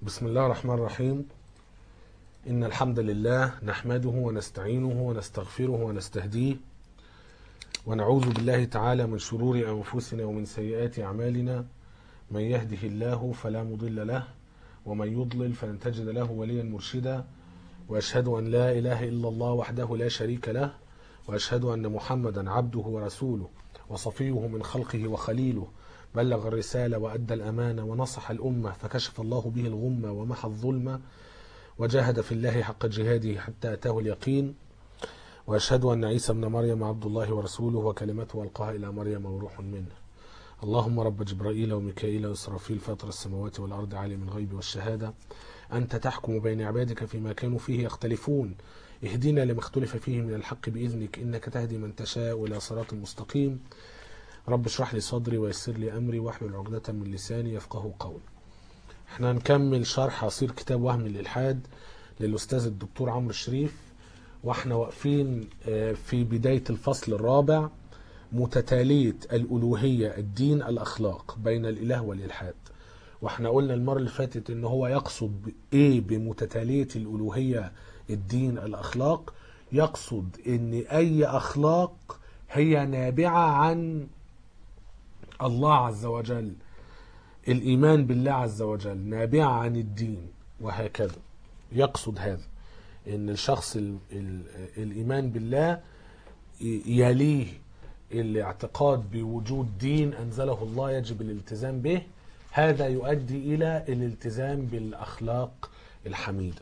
بسم الله الرحمن الرحيم إن الحمد لله نحمده ونستعينه ونستغفره ونستهديه ونعوذ بالله تعالى من شرور أنفسنا ومن سيئات أعمالنا من يهده الله فلا مضل له ومن يضلل فلن تجد له وليا مرشدا وأشهد أن لا إله إلا الله وحده لا شريك له وأشهد أن محمدا عبده ورسوله وصفيه من خلقه وخليله بلغ الرسالة وأدى الأمانة ونصح الأمة فكشف الله به الغمة ومحى الظلمة وجاهد في الله حق جهاده حتى أتاه اليقين وأشهد أن عيسى ابن مريم عبد الله ورسوله وكلمته ألقاها إلى مريم وروح منه اللهم رب جبرائيل وميكائيل وإسرافيل فاطر السماوات والأرض عالم الغيب والشهادة أنت تحكم بين عبادك فيما كانوا فيه يختلفون اهدنا لما اختلف فيه من الحق بإذنك إنك تهدي من تشاء إلى صراط مستقيم رب اشرح لي صدري ويسر لي أمري واحلل عقدة من لساني يفقه قولي احنا هنكمل شرح عصير كتاب وهم الإلحاد للأستاذ الدكتور عمرو الشريف واحنا واقفين في بداية الفصل الرابع متتالية الألوهية الدين الأخلاق بين الإله والإلحاد واحنا قلنا المرة اللي فاتت ان هو يقصد ايه بمتتالية الألوهية الدين الأخلاق يقصد ان أي أخلاق هي نابعة عن الله عز وجل الإيمان بالله عز وجل نابعة عن الدين وهكذا يقصد هذا ان الشخص ال ال الإيمان بالله يليه الاعتقاد بوجود دين أنزله الله يجب الالتزام به هذا يؤدي إلى الالتزام بالأخلاق الحميدة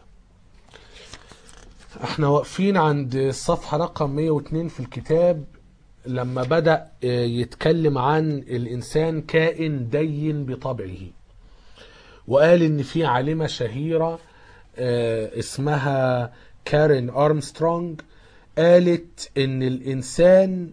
احنا واقفين عند الصفحة رقم 102 في الكتاب لما بدأ يتكلم عن الإنسان كائن دين بطبعه وقال إن في عالمة شهيرة اسمها كارين أرمسترونج قالت إن الإنسان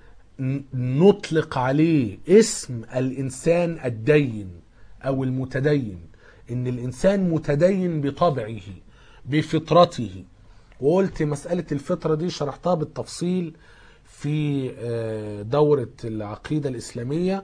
نطلق عليه اسم الإنسان الدين أو المتدين إن الإنسان متدين بطبعه بفطرته وقلت مسألة الفطرة دي شرحتها بالتفصيل في دورة العقيدة الإسلامية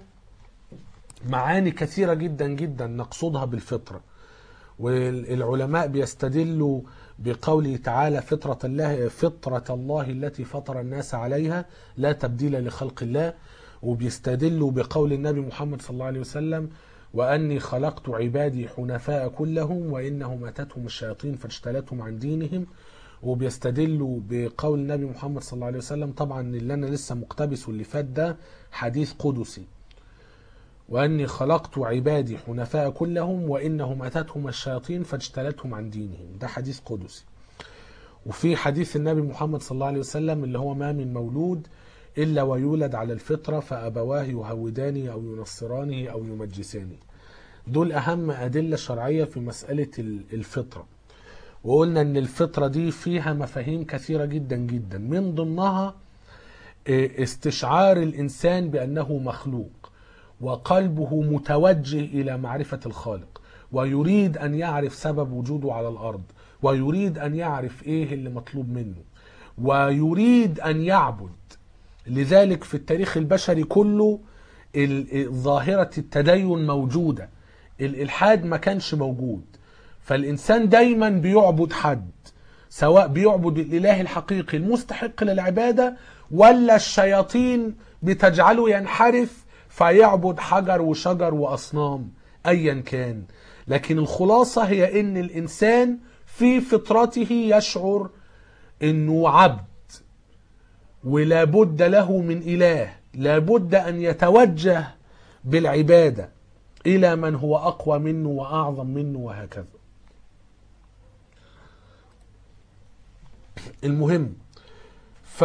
معاني كثيرة جدا جدا نقصدها بالفطرة والعلماء بيستدلوا بقوله تعالى فطرة الله فطرة الله التي فطر الناس عليها لا تبديل لخلق الله وبيستدلوا بقول النبي محمد صلى الله عليه وسلم وأني خلقت عبادي حنفاء كلهم وإنهم أتتهم الشياطين فاجتلتهم عن دينهم وبيستدلوا بقول النبي محمد صلى الله عليه وسلم طبعا اللي أنا لسه مقتبس واللي فات ده حديث قدسي وأني خلقت عبادي حنفاء كلهم وإنهم أتتهم الشياطين فاجتلتهم عن دينهم ده حديث قدسي وفي حديث النبي محمد صلى الله عليه وسلم اللي هو ما من مولود إلا ويولد على الفطرة فأبواه يهودانه أو ينصرانه أو يمجسانه دول أهم أدلة شرعية في مسألة الفطرة وقلنا أن الفطرة دي فيها مفاهيم كثيرة جدا جدا من ضمنها استشعار الإنسان بأنه مخلوق وقلبه متوجه الى معرفه الخالق ويريد ان يعرف سبب وجوده على الارض ويريد ان يعرف ايه اللي مطلوب منه ويريد ان يعبد لذلك في التاريخ البشري كله ظاهره التدين موجوده الالحاد ما كانش موجود فالانسان دايما بيعبد حد سواء بيعبد الاله الحقيقي المستحق للعباده ولا الشياطين بتجعله ينحرف فيعبد حجر وشجر واصنام ايا كان لكن الخلاصه هي ان الانسان في فطرته يشعر انه عبد ولا بد له من اله لا بد ان يتوجه بالعباده الى من هو اقوى منه واعظم منه وهكذا المهم ف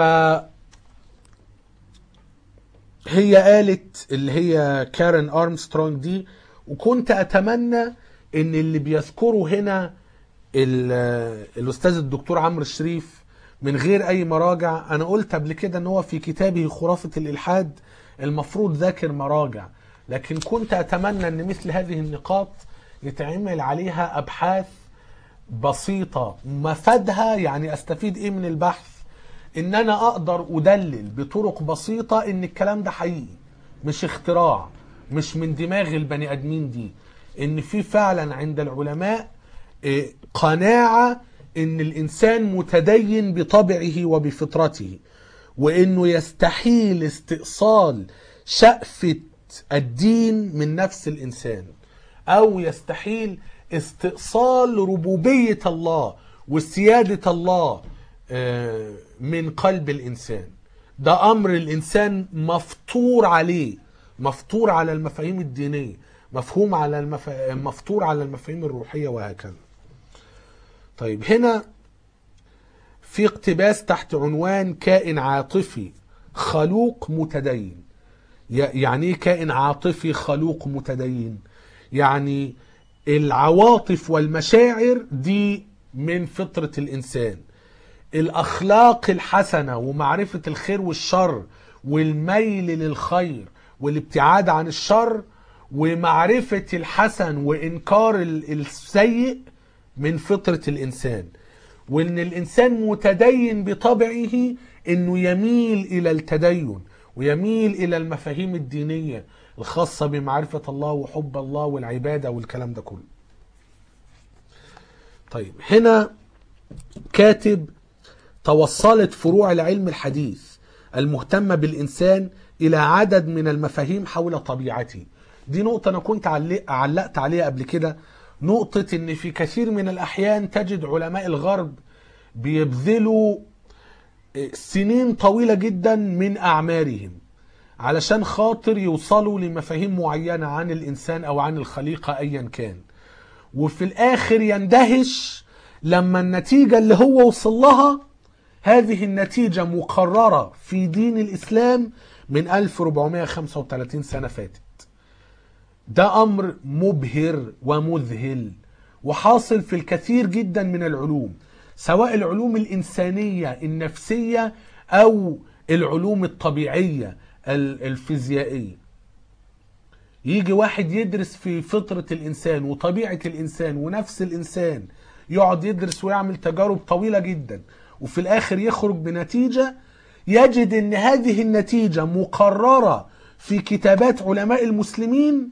هي قالت اللي هي كارين ارمسترونج دي وكنت اتمنى ان اللي بيذكره هنا الاستاذ الدكتور عمرو الشريف من غير اي مراجع انا قلت قبل كده ان هو في كتابه خرافه الالحاد المفروض ذاكر مراجع لكن كنت اتمنى ان مثل هذه النقاط يتعمل عليها ابحاث بسيطه مفادها يعني استفيد ايه من البحث ان انا اقدر ادلل بطرق بسيطة ان الكلام ده حقيقي مش اختراع مش من دماغ البني ادمين دي ان في فعلا عند العلماء إيه، قناعة ان الانسان متدين بطبعه وبفطرته وانه يستحيل استئصال شأفة الدين من نفس الانسان او يستحيل استئصال ربوبية الله وسيادة الله آه، من قلب الانسان ده امر الانسان مفطور عليه مفطور على المفاهيم الدينية مفهوم على المف... مفطور على المفاهيم الروحية وهكذا طيب هنا في اقتباس تحت عنوان كائن عاطفي خلوق متدين ي- يعني ايه كائن عاطفي خلوق متدين يعني العواطف والمشاعر دي من فطرة الإنسان الأخلاق الحسنة ومعرفة الخير والشر والميل للخير والابتعاد عن الشر ومعرفة الحسن وإنكار ال- السيء من فطرة الإنسان وإن الإنسان متدين بطبعه إنه يميل إلى التدين ويميل إلى المفاهيم الدينية الخاصة بمعرفة الله وحب الله والعبادة والكلام ده كله طيب هنا كاتب توصلت فروع العلم الحديث المهتمة بالإنسان إلى عدد من المفاهيم حول طبيعته دي نقطة أنا كنت علق علقت عليها قبل كده نقطة إن في كثير من الأحيان تجد علماء الغرب بيبذلوا سنين طويلة جدا من أعمارهم علشان خاطر يوصلوا لمفاهيم معينة عن الإنسان أو عن الخليقة أيا كان وفي الآخر يندهش لما النتيجة اللي هو وصل لها هذه النتيجة مقررة في دين الإسلام من 1435 سنة فاتت ده أمر مبهر ومذهل وحاصل في الكثير جدا من العلوم سواء العلوم الإنسانية النفسية أو العلوم الطبيعية ال- الفيزيائية يجي واحد يدرس في فطرة الإنسان وطبيعة الإنسان ونفس الإنسان يقعد يدرس ويعمل تجارب طويلة جدا وفي الآخر يخرج بنتيجة يجد أن هذه النتيجة مقررة في كتابات علماء المسلمين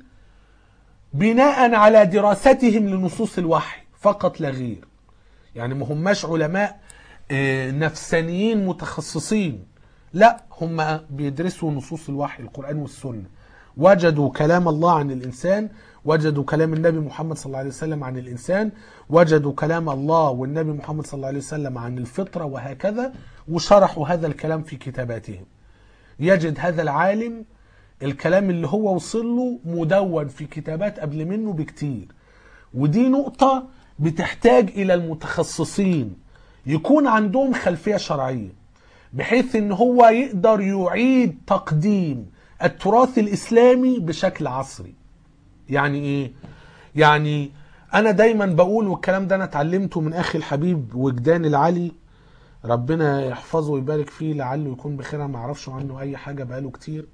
بناء على دراستهم لنصوص الوحي فقط لا غير يعني ما هماش علماء آه، نفسانيين متخصصين لا هم بيدرسوا نصوص الوحي القرآن والسنة وجدوا كلام الله عن الإنسان وجدوا كلام النبي محمد صلى الله عليه وسلم عن الإنسان وجدوا كلام الله والنبي محمد صلى الله عليه وسلم عن الفطرة وهكذا وشرحوا هذا الكلام في كتاباتهم يجد هذا العالم الكلام اللي هو وصل له مدون في كتابات قبل منه بكتير ودي نقطة بتحتاج إلى المتخصصين يكون عندهم خلفية شرعية بحيث ان هو يقدر يعيد تقديم التراث الإسلامي بشكل عصري يعني ايه يعني انا دايما بقول والكلام ده انا اتعلمته من اخي الحبيب وجدان العلي ربنا يحفظه ويبارك فيه لعله يكون بخير أنا ما اعرفش عنه اي حاجه بقاله كتير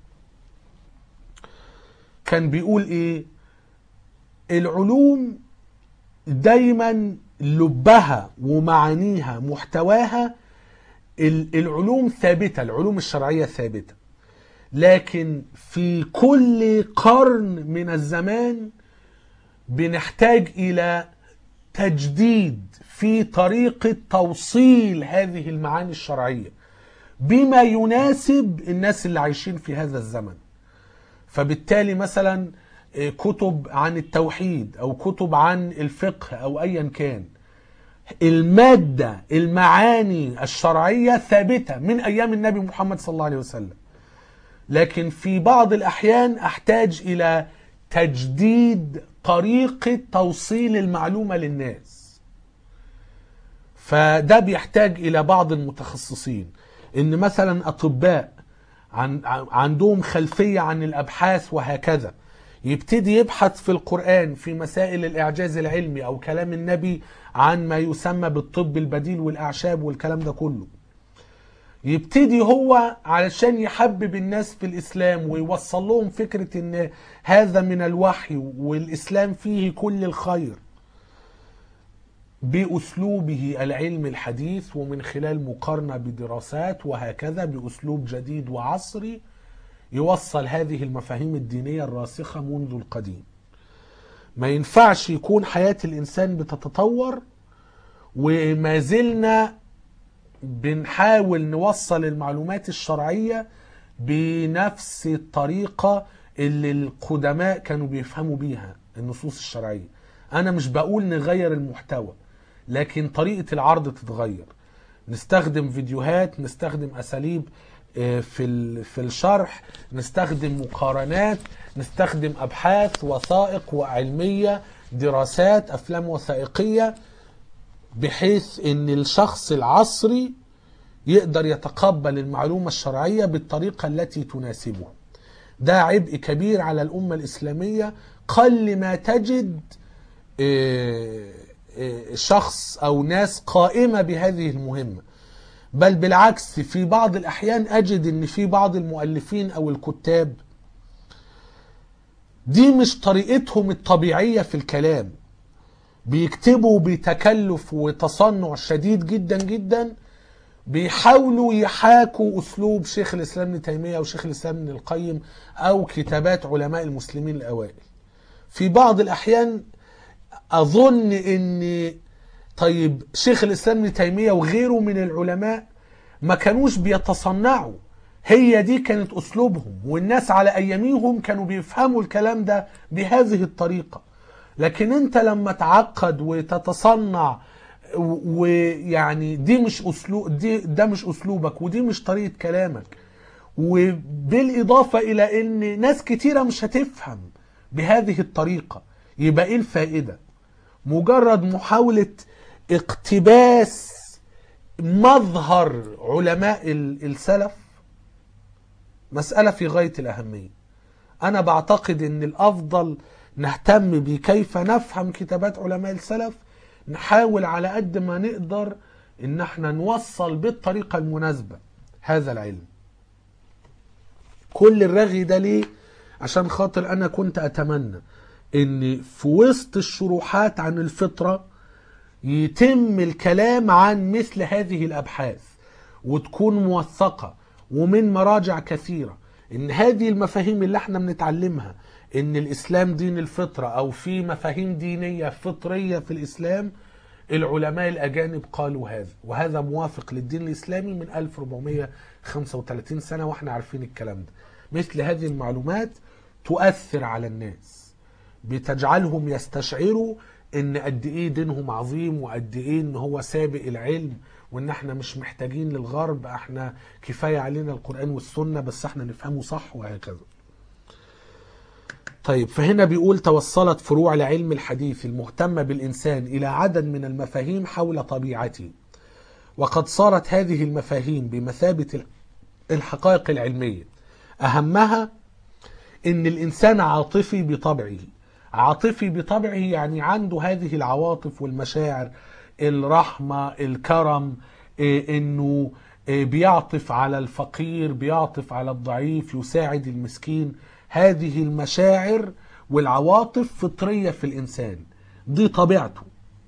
كان بيقول ايه العلوم دايما لبها ومعانيها محتواها ال- العلوم ثابته العلوم الشرعيه ثابته لكن في كل قرن من الزمان بنحتاج الى تجديد في طريقه توصيل هذه المعاني الشرعيه بما يناسب الناس اللي عايشين في هذا الزمن فبالتالي مثلا آه، كتب عن التوحيد او كتب عن الفقه او ايا كان الماده المعاني الشرعيه ثابته من ايام النبي محمد صلى الله عليه وسلم لكن في بعض الاحيان احتاج الى تجديد طريقه توصيل المعلومه للناس فده بيحتاج الى بعض المتخصصين ان مثلا اطباء عن عن- عندهم خلفيه عن الابحاث وهكذا يبتدي يبحث في القران في مسائل الاعجاز العلمي او كلام النبي عن ما يسمى بالطب البديل والاعشاب والكلام ده كله يبتدي هو علشان يحبب الناس في الإسلام ويوصل لهم فكرة إن هذا من الوحي والإسلام فيه كل الخير بأسلوبه العلم الحديث ومن خلال مقارنة بدراسات وهكذا بأسلوب جديد وعصري يوصل هذه المفاهيم الدينية الراسخة منذ القديم ما ينفعش يكون حياة الإنسان بتتطور وما زلنا بنحاول نوصل المعلومات الشرعية بنفس الطريقة اللي القدماء كانوا بيفهموا بيها النصوص الشرعية أنا مش بقول نغير المحتوى لكن طريقة العرض تتغير نستخدم فيديوهات نستخدم أساليب آه، في ال- في الشرح نستخدم مقارنات نستخدم أبحاث وثائق وعلمية دراسات أفلام وثائقية بحيث ان الشخص العصري يقدر يتقبل المعلومة الشرعية بالطريقة التي تناسبه ده عبء كبير على الأمة الإسلامية قل ما تجد آه، آه، شخص أو ناس قائمة بهذه المهمة بل بالعكس في بعض الأحيان أجد أن في بعض المؤلفين أو الكتاب دي مش طريقتهم الطبيعية في الكلام بيكتبوا بتكلف وتصنع شديد جدا جدا بيحاولوا يحاكوا اسلوب شيخ الاسلام ابن تيميه او شيخ الاسلام ابن القيم او كتابات علماء المسلمين الاوائل. في بعض الاحيان اظن ان طيب شيخ الاسلام ابن تيميه وغيره من العلماء ما كانوش بيتصنعوا هي دي كانت اسلوبهم والناس على اياميهم كانوا بيفهموا الكلام ده بهذه الطريقه لكن انت لما تعقد وتتصنع و- ويعني دي مش اسلوب دي ده مش اسلوبك ودي مش طريقه كلامك وبالاضافه الى ان ناس كتيره مش هتفهم بهذه الطريقه يبقى ايه الفائده مجرد محاوله اقتباس مظهر علماء ال- السلف مساله في غايه الاهميه انا بعتقد ان الافضل نهتم بكيف نفهم كتابات علماء السلف نحاول على قد ما نقدر ان احنا نوصل بالطريقة المناسبة هذا العلم كل الرغي ده ليه عشان خاطر انا كنت اتمنى ان في وسط الشروحات عن الفطرة يتم الكلام عن مثل هذه الابحاث وتكون موثقة ومن مراجع كثيرة ان هذه المفاهيم اللي احنا بنتعلمها ان الاسلام دين الفطرة او في مفاهيم دينية فطرية في الاسلام العلماء الاجانب قالوا هذا وهذا موافق للدين الاسلامي من 1435 سنة واحنا عارفين الكلام ده مثل هذه المعلومات تؤثر على الناس بتجعلهم يستشعروا ان قد ايه دينهم عظيم وقد ايه ان هو سابق العلم وان احنا مش محتاجين للغرب احنا كفايه علينا القران والسنه بس احنا نفهمه صح وهكذا. طيب فهنا بيقول توصلت فروع العلم الحديث المهتمه بالانسان الى عدد من المفاهيم حول طبيعته. وقد صارت هذه المفاهيم بمثابه الحقائق العلميه. اهمها ان الانسان عاطفي بطبعه. عاطفي بطبعه يعني عنده هذه العواطف والمشاعر الرحمة الكرم إيه، انه إيه، بيعطف على الفقير بيعطف على الضعيف يساعد المسكين هذه المشاعر والعواطف فطرية في الانسان دي طبيعته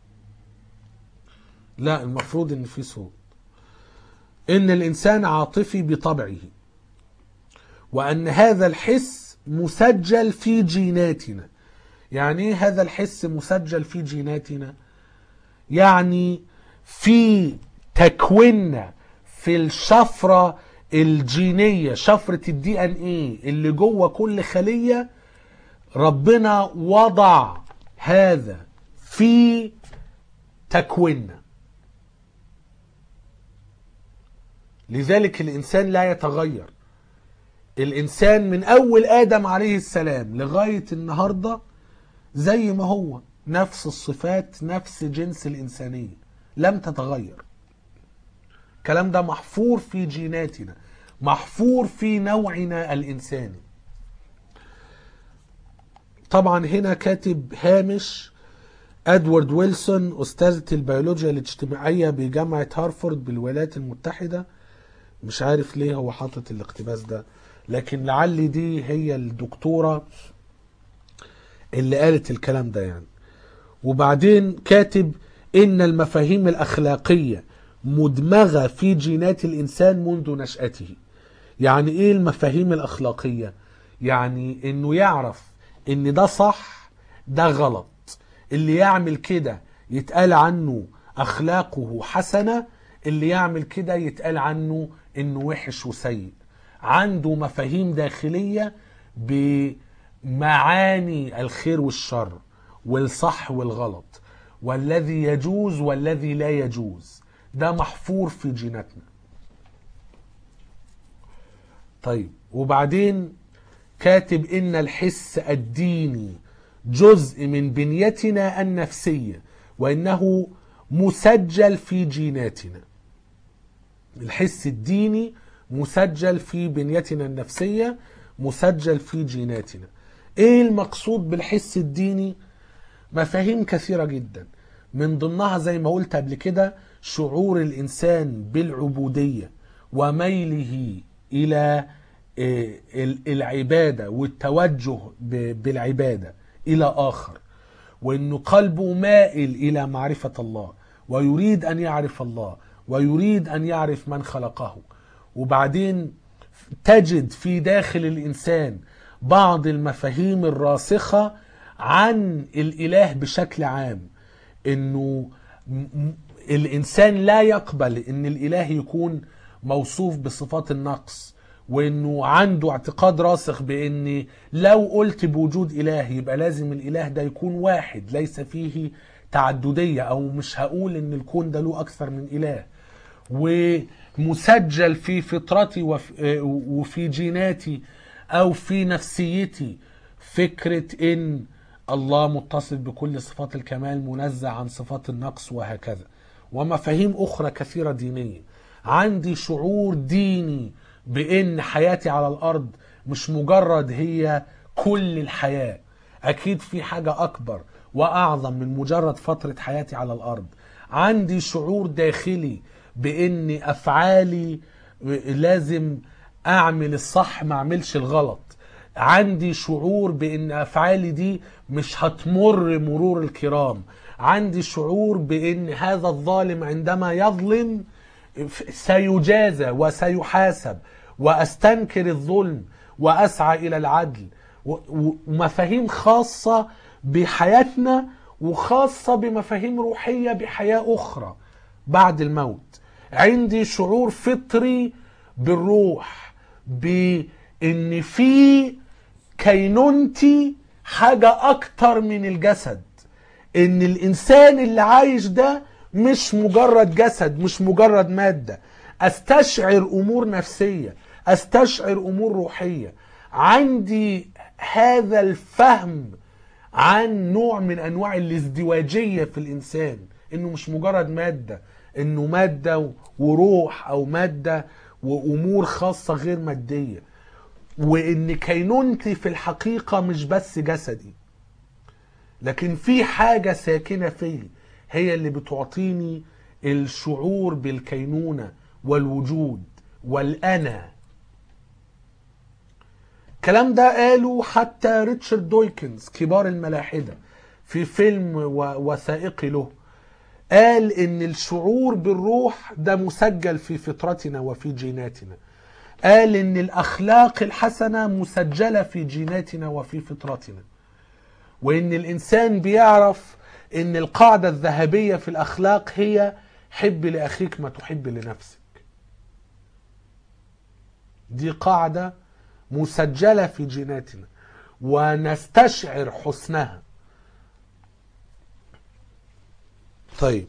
لا المفروض ان في صوت ان الانسان عاطفي بطبعه وان هذا الحس مسجل في جيناتنا يعني ايه هذا الحس مسجل في جيناتنا يعني في تكويننا في الشفرة الجينية شفرة الدي ان ايه اللي جوه كل خلية ربنا وضع هذا في تكويننا لذلك الانسان لا يتغير الانسان من اول ادم عليه السلام لغاية النهاردة زي ما هو نفس الصفات نفس جنس الإنسانية لم تتغير الكلام ده محفور في جيناتنا محفور في نوعنا الإنساني طبعا هنا كاتب هامش ادوارد ويلسون أستاذة البيولوجيا الاجتماعية بجامعة هارفارد بالولايات المتحدة مش عارف ليه هو حاطط الاقتباس ده لكن لعل دي هي الدكتورة اللي قالت الكلام ده يعني وبعدين كاتب ان المفاهيم الاخلاقيه مدمغه في جينات الانسان منذ نشاته يعني ايه المفاهيم الاخلاقيه يعني انه يعرف ان ده صح ده غلط اللي يعمل كده يتقال عنه اخلاقه حسنه اللي يعمل كده يتقال عنه انه وحش وسيء عنده مفاهيم داخليه بمعاني الخير والشر والصح والغلط والذي يجوز والذي لا يجوز ده محفور في جيناتنا طيب وبعدين كاتب ان الحس الديني جزء من بنيتنا النفسيه وانه مسجل في جيناتنا الحس الديني مسجل في بنيتنا النفسيه مسجل في جيناتنا ايه المقصود بالحس الديني مفاهيم كثيره جدا من ضمنها زي ما قلت قبل كده شعور الانسان بالعبوديه وميله الى آه، ال- العباده والتوجه ب- بالعباده الى اخر وانه قلبه مائل الى معرفه الله ويريد ان يعرف الله ويريد ان يعرف من خلقه وبعدين تجد في داخل الانسان بعض المفاهيم الراسخه عن الاله بشكل عام انه م- م- الانسان لا يقبل ان الاله يكون موصوف بصفات النقص وانه عنده اعتقاد راسخ بان لو قلت بوجود اله يبقى لازم الاله ده يكون واحد ليس فيه تعدديه او مش هقول ان الكون ده له اكثر من اله ومسجل في فطرتي وف- آه، وفي جيناتي او في نفسيتي فكره ان الله متصف بكل صفات الكمال منزه عن صفات النقص وهكذا ومفاهيم اخرى كثيره دينيه عندي شعور ديني بان حياتي على الارض مش مجرد هي كل الحياه اكيد في حاجه اكبر واعظم من مجرد فتره حياتي على الارض عندي شعور داخلي بان افعالي لازم اعمل الصح ما اعملش الغلط عندي شعور بان افعالي دي مش هتمر مرور الكرام عندي شعور بان هذا الظالم عندما يظلم سيجازى وسيحاسب واستنكر الظلم واسعى الى العدل و- و- ومفاهيم خاصه بحياتنا وخاصه بمفاهيم روحيه بحياه اخرى بعد الموت عندي شعور فطري بالروح بان في كينونتي حاجه اكتر من الجسد ان الانسان اللي عايش ده مش مجرد جسد مش مجرد ماده استشعر امور نفسيه استشعر امور روحيه عندي هذا الفهم عن نوع من انواع الازدواجيه في الانسان انه مش مجرد ماده انه ماده وروح او ماده وامور خاصه غير ماديه وان كينونتي في الحقيقه مش بس جسدي لكن في حاجة ساكنة فيه هي اللي بتعطيني الشعور بالكينونة والوجود والأنا الكلام ده قاله حتى ريتشارد دويكنز كبار الملاحدة في فيلم و- وثائقي له قال ان الشعور بالروح ده مسجل في فطرتنا وفي جيناتنا قال ان الاخلاق الحسنه مسجله في جيناتنا وفي فطرتنا وان الانسان بيعرف ان القاعده الذهبيه في الاخلاق هي حب لاخيك ما تحب لنفسك دي قاعده مسجله في جيناتنا ونستشعر حسنها طيب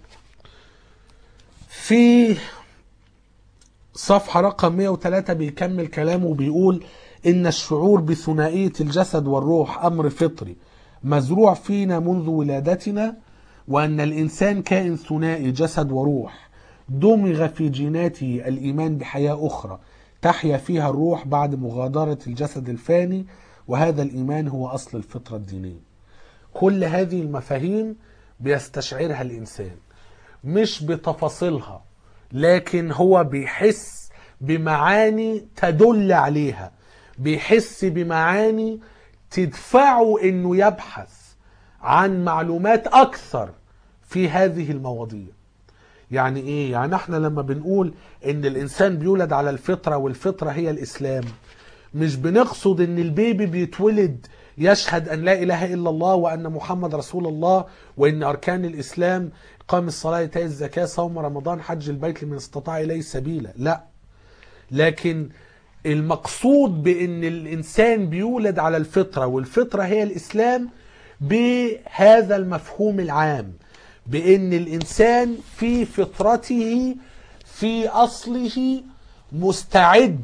في صفحة رقم 103 بيكمل كلامه وبيقول إن الشعور بثنائية الجسد والروح أمر فطري مزروع فينا منذ ولادتنا وأن الإنسان كائن ثنائي جسد وروح دمغ في جيناته الإيمان بحياة أخرى تحيا فيها الروح بعد مغادرة الجسد الفاني وهذا الإيمان هو أصل الفطرة الدينية كل هذه المفاهيم بيستشعرها الإنسان مش بتفاصيلها لكن هو بيحس بمعاني تدل عليها بيحس بمعاني تدفعه انه يبحث عن معلومات اكثر في هذه المواضيع يعني ايه يعني احنا لما بنقول ان الانسان بيولد على الفطره والفطره هي الاسلام مش بنقصد ان البيبي بيتولد يشهد ان لا اله الا الله وان محمد رسول الله وان اركان الاسلام اقام الصلاه ايتاء الزكاه صوم رمضان حج البيت لمن استطاع اليه سبيلا لا لكن المقصود بان الانسان بيولد على الفطره والفطره هي الاسلام بهذا المفهوم العام بان الانسان في فطرته في اصله مستعد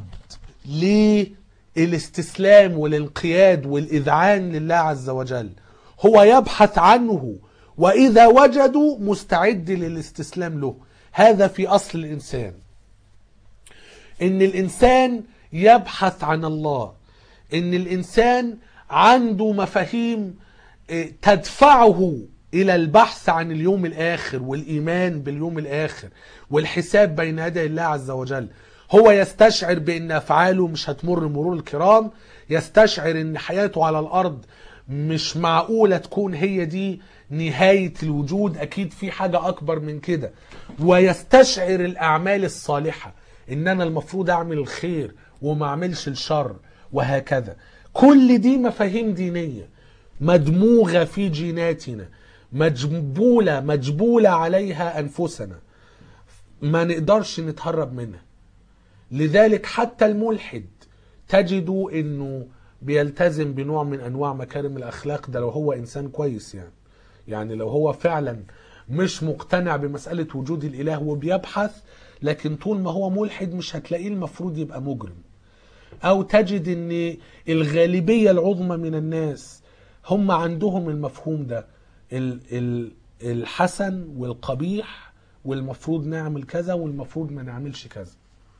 للاستسلام والانقياد والاذعان لله عز وجل هو يبحث عنه واذا وجدوا مستعد للاستسلام له هذا في اصل الانسان ان الانسان يبحث عن الله ان الانسان عنده مفاهيم إيه، تدفعه الى البحث عن اليوم الاخر والايمان باليوم الاخر والحساب بين يدي الله عز وجل هو يستشعر بان افعاله مش هتمر مرور الكرام يستشعر ان حياته على الارض مش معقولة تكون هي دي نهاية الوجود اكيد في حاجة اكبر من كده ويستشعر الاعمال الصالحة ان انا المفروض اعمل الخير وما اعملش الشر وهكذا كل دي مفاهيم دينية مدموغة في جيناتنا مجبولة مجبولة عليها انفسنا ما نقدرش نتهرب منها لذلك حتى الملحد تجدوا انه بيلتزم بنوع من انواع مكارم الاخلاق ده لو هو انسان كويس يعني يعني لو هو فعلا مش مقتنع بمسألة وجود الاله وبيبحث لكن طول ما هو ملحد مش هتلاقيه المفروض يبقى مجرم او تجد ان الغالبية العظمى من الناس هم عندهم المفهوم ده ال- ال- الحسن والقبيح والمفروض نعمل كذا والمفروض ما نعملش كذا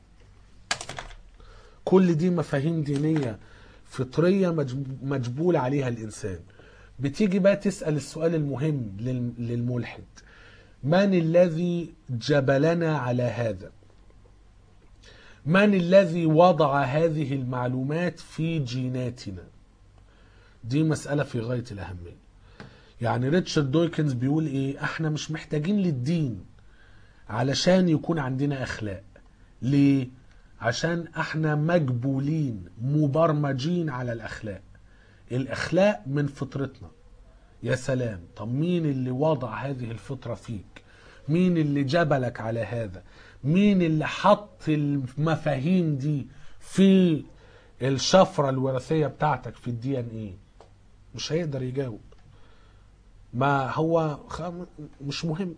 كل دي مفاهيم دينية فطرية مجب- مجبول عليها الإنسان بتيجي بقى تسأل السؤال المهم لل- للملحد من الذي جبلنا على هذا من الذي وضع هذه المعلومات في جيناتنا دي مسألة في غاية الأهمية يعني ريتشارد دويكنز بيقول ايه احنا مش محتاجين للدين علشان يكون عندنا اخلاق ليه عشان احنا مجبولين مبرمجين على الاخلاق الاخلاق من فطرتنا يا سلام طب مين اللي وضع هذه الفطرة فيك مين اللي جبلك على هذا مين اللي حط المفاهيم دي في الشفرة الوراثية بتاعتك في الدي ان ايه مش هيقدر يجاوب ما هو خ- مش مهم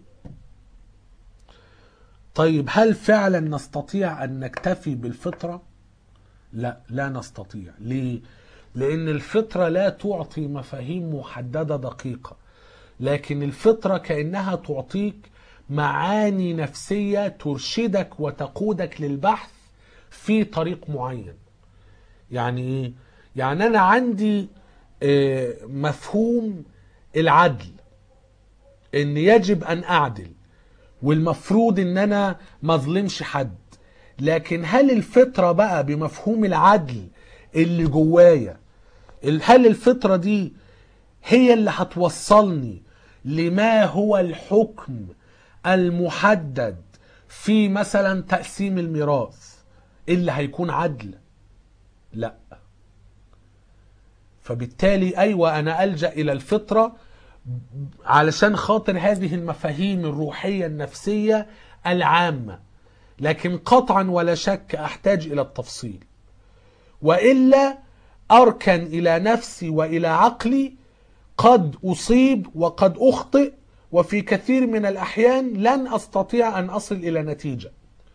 طيب هل فعلا نستطيع ان نكتفي بالفطره لا لا نستطيع ليه لان الفطره لا تعطي مفاهيم محدده دقيقه لكن الفطره كانها تعطيك معاني نفسيه ترشدك وتقودك للبحث في طريق معين يعني ايه يعني انا عندي آه، مفهوم العدل ان يجب ان اعدل والمفروض ان انا ما اظلمش حد لكن هل الفطره بقى بمفهوم العدل اللي جوايا ال- هل الفطره دي هي اللي هتوصلني لما هو الحكم المحدد في مثلا تقسيم الميراث اللي هيكون عدل لا فبالتالي ايوه انا الجا الى الفطره علشان خاطر هذه المفاهيم الروحيه النفسيه العامه لكن قطعا ولا شك احتاج الى التفصيل والا اركن الى نفسي والى عقلي قد اصيب وقد اخطئ وفي كثير من الاحيان لن استطيع ان اصل الى نتيجه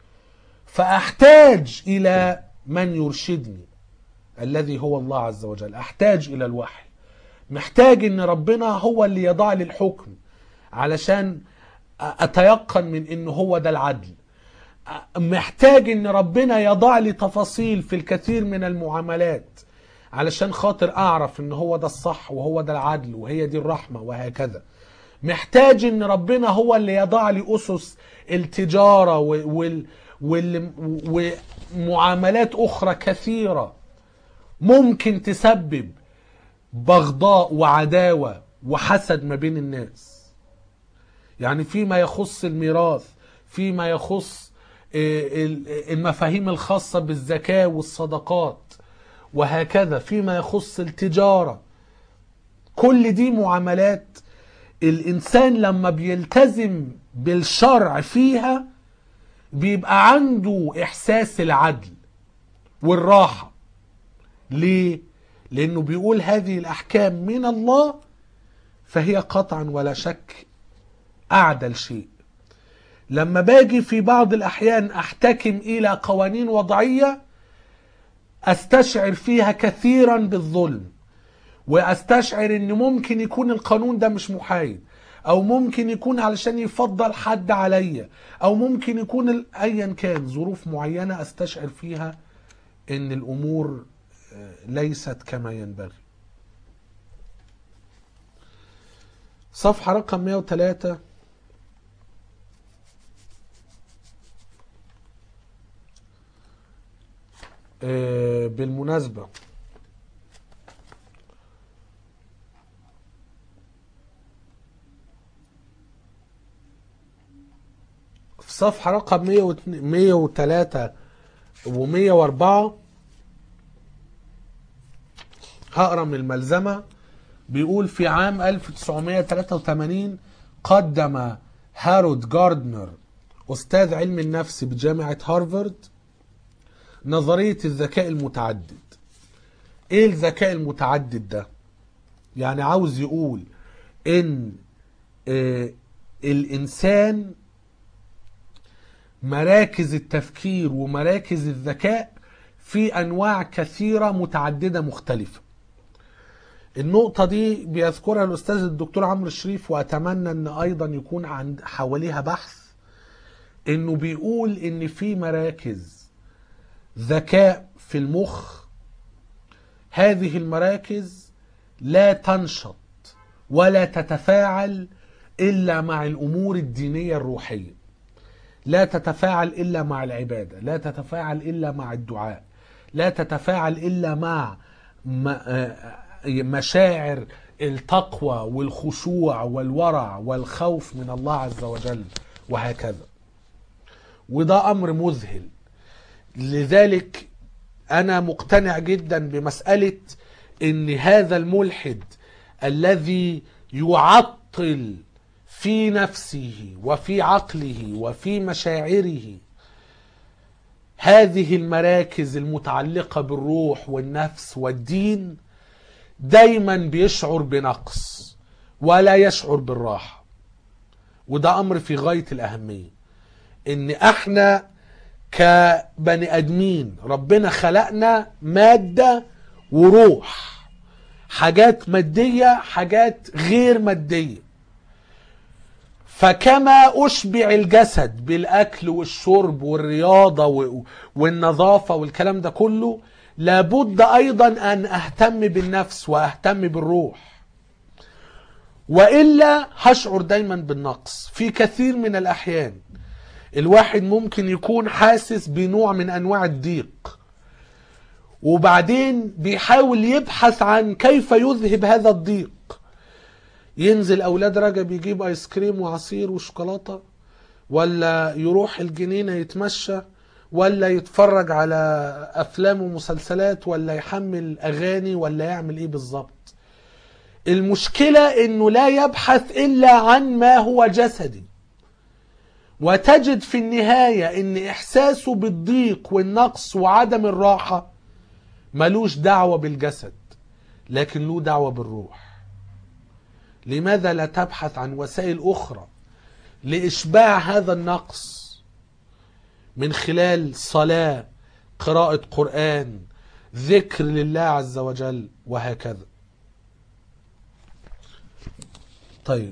فاحتاج الى من يرشدني الذي هو الله عز وجل احتاج الى الوحي محتاج ان ربنا هو اللي يضع لي الحكم علشان اتيقن من انه هو ده العدل محتاج ان ربنا يضع لي تفاصيل في الكثير من المعاملات علشان خاطر اعرف ان هو ده الصح وهو ده العدل وهي دي الرحمة وهكذا محتاج ان ربنا هو اللي يضع لي اسس التجارة و- وال وال ومعاملات اخرى كثيرة ممكن تسبب بغضاء وعداوة وحسد ما بين الناس يعني فيما يخص الميراث فيما يخص آه، ال- المفاهيم الخاصة بالزكاة والصدقات وهكذا فيما يخص التجارة كل دي معاملات الإنسان لما بيلتزم بالشرع فيها بيبقى عنده إحساس العدل والراحة ليه؟ لأنه بيقول هذه الأحكام من الله فهي قطعا ولا شك أعدل شيء لما باجي في بعض الأحيان أحتكم إلى قوانين وضعية أستشعر فيها كثيرا بالظلم واستشعر ان ممكن يكون القانون ده مش محايد او ممكن يكون علشان يفضل حد عليا او ممكن يكون ال- ايا كان ظروف معينه استشعر فيها ان الامور آه، ليست كما ينبغي صفحه رقم 103 آه، بالمناسبه في صفحة رقم 103 و104 هقرا من الملزمة بيقول في عام 1983 قدم هارود جاردنر أستاذ علم النفس بجامعة هارفارد نظرية الذكاء المتعدد ايه الذكاء المتعدد ده يعني عاوز يقول ان آه الانسان مراكز التفكير ومراكز الذكاء في انواع كثيره متعدده مختلفه النقطه دي بيذكرها الاستاذ الدكتور عمرو الشريف واتمنى ان ايضا يكون عند حواليها بحث انه بيقول ان في مراكز ذكاء في المخ هذه المراكز لا تنشط ولا تتفاعل الا مع الامور الدينيه الروحيه لا تتفاعل الا مع العباده لا تتفاعل الا مع الدعاء لا تتفاعل الا مع م- آه، مشاعر التقوى والخشوع والورع والخوف من الله عز وجل وهكذا وده امر مذهل لذلك انا مقتنع جدا بمساله ان هذا الملحد الذي يعطل في نفسه وفي عقله وفي مشاعره هذه المراكز المتعلقه بالروح والنفس والدين دايما بيشعر بنقص ولا يشعر بالراحه وده امر في غايه الاهميه ان احنا كبني ادمين ربنا خلقنا ماده وروح حاجات ماديه حاجات غير ماديه فكما اشبع الجسد بالاكل والشرب والرياضه و- والنظافه والكلام ده كله لابد ايضا ان اهتم بالنفس واهتم بالروح والا هشعر دايما بالنقص في كثير من الاحيان الواحد ممكن يكون حاسس بنوع من انواع الضيق وبعدين بيحاول يبحث عن كيف يذهب هذا الضيق ينزل اولاد رجب يجيب ايس كريم وعصير وشوكولاته ولا يروح الجنينه يتمشى ولا يتفرج على افلام ومسلسلات ولا يحمل اغاني ولا يعمل ايه بالظبط المشكله انه لا يبحث الا عن ما هو جسدي وتجد في النهايه ان احساسه بالضيق والنقص وعدم الراحه ملوش دعوه بالجسد لكن له دعوه بالروح لماذا لا تبحث عن وسائل اخرى لاشباع هذا النقص من خلال صلاه قراءه قران ذكر لله عز وجل وهكذا طيب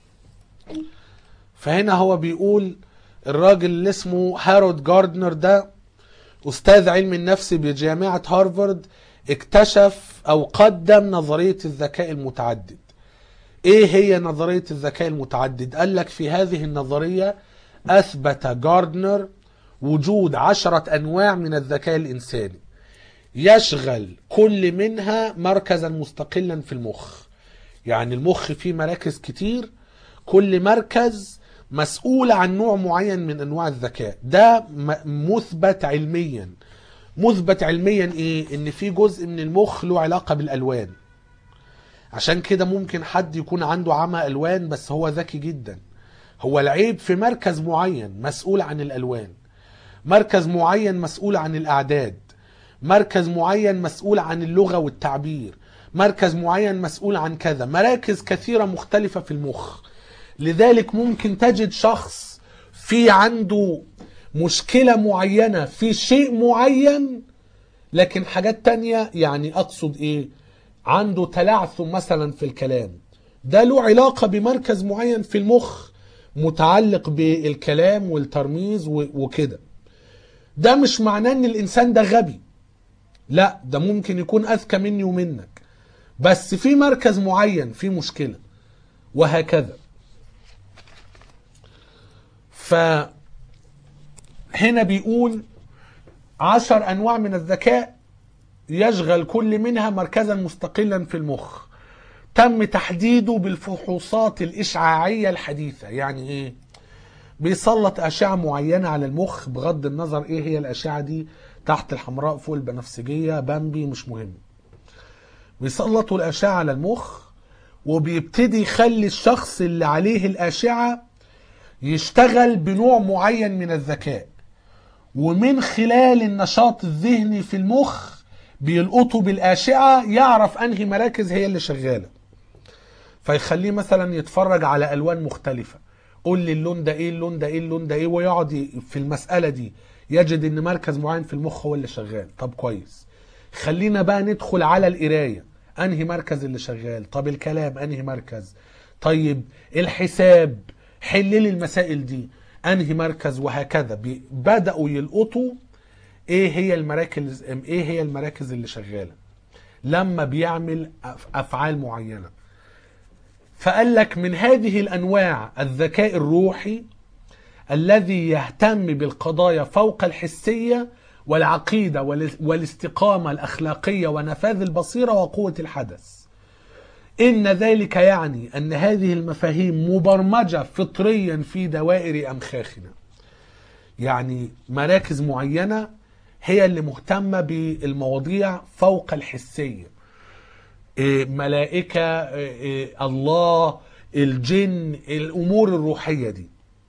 فهنا هو بيقول الراجل اللي اسمه هارود جاردنر ده استاذ علم النفس بجامعه هارفارد اكتشف او قدم نظريه الذكاء المتعدد ايه هي نظريه الذكاء المتعدد قال لك في هذه النظريه اثبت جاردنر وجود عشره انواع من الذكاء الانساني يشغل كل منها مركزا مستقلا في المخ يعني المخ فيه مراكز كتير كل مركز مسؤول عن نوع معين من انواع الذكاء ده م- مثبت علميا مثبت علميا ايه ان في جزء من المخ له علاقه بالالوان عشان كده ممكن حد يكون عنده عمى الوان بس هو ذكي جدا هو العيب في مركز معين مسؤول عن الالوان مركز معين مسؤول عن الاعداد مركز معين مسؤول عن اللغه والتعبير مركز معين مسؤول عن كذا مراكز كثيره مختلفه في المخ لذلك ممكن تجد شخص في عنده مشكله معينه في شيء معين لكن حاجات تانية يعني اقصد ايه عنده تلعثم مثلا في الكلام ده له علاقة بمركز معين في المخ متعلق بالكلام والترميز و- وكده ده مش معناه ان الانسان ده غبي لا ده ممكن يكون اذكى مني ومنك بس في مركز معين في مشكلة وهكذا فهنا بيقول عشر انواع من الذكاء يشغل كل منها مركزا مستقلا في المخ تم تحديده بالفحوصات الإشعاعية الحديثة يعني إيه؟ بيسلط أشعة معينة على المخ بغض النظر إيه هي الأشعة دي تحت الحمراء فوق البنفسجية بامبي مش مهم بيسلطوا الأشعة على المخ وبيبتدي يخلي الشخص اللي عليه الأشعة يشتغل بنوع معين من الذكاء ومن خلال النشاط الذهني في المخ بيلقطوا بالأشعة يعرف أنهي مراكز هي اللي شغالة فيخليه مثلا يتفرج على ألوان مختلفة قول لي اللون ده ايه اللون ده ايه اللون ده ايه ويقعد ي- في المسألة دي يجد ان مركز معين في المخ هو اللي شغال طب كويس خلينا بقى ندخل على القراية انهي مركز اللي شغال طب الكلام انهي مركز طيب الحساب حل لي المسائل دي انهي مركز وهكذا بي- بدأوا يلقطوا ايه هي المراكز ايه هي المراكز اللي شغاله لما بيعمل أف- افعال معينه فقال لك من هذه الانواع الذكاء الروحي الذي يهتم بالقضايا فوق الحسيه والعقيده وال- والاستقامه الاخلاقيه ونفاذ البصيره وقوه الحدث ان ذلك يعني ان هذه المفاهيم مبرمجه فطريا في دوائر امخاخنا يعني مراكز معينة هي اللي مهتمة بالمواضيع فوق الحسية إيه، ملائكة إيه، إيه، الله الجن الأمور الروحية دي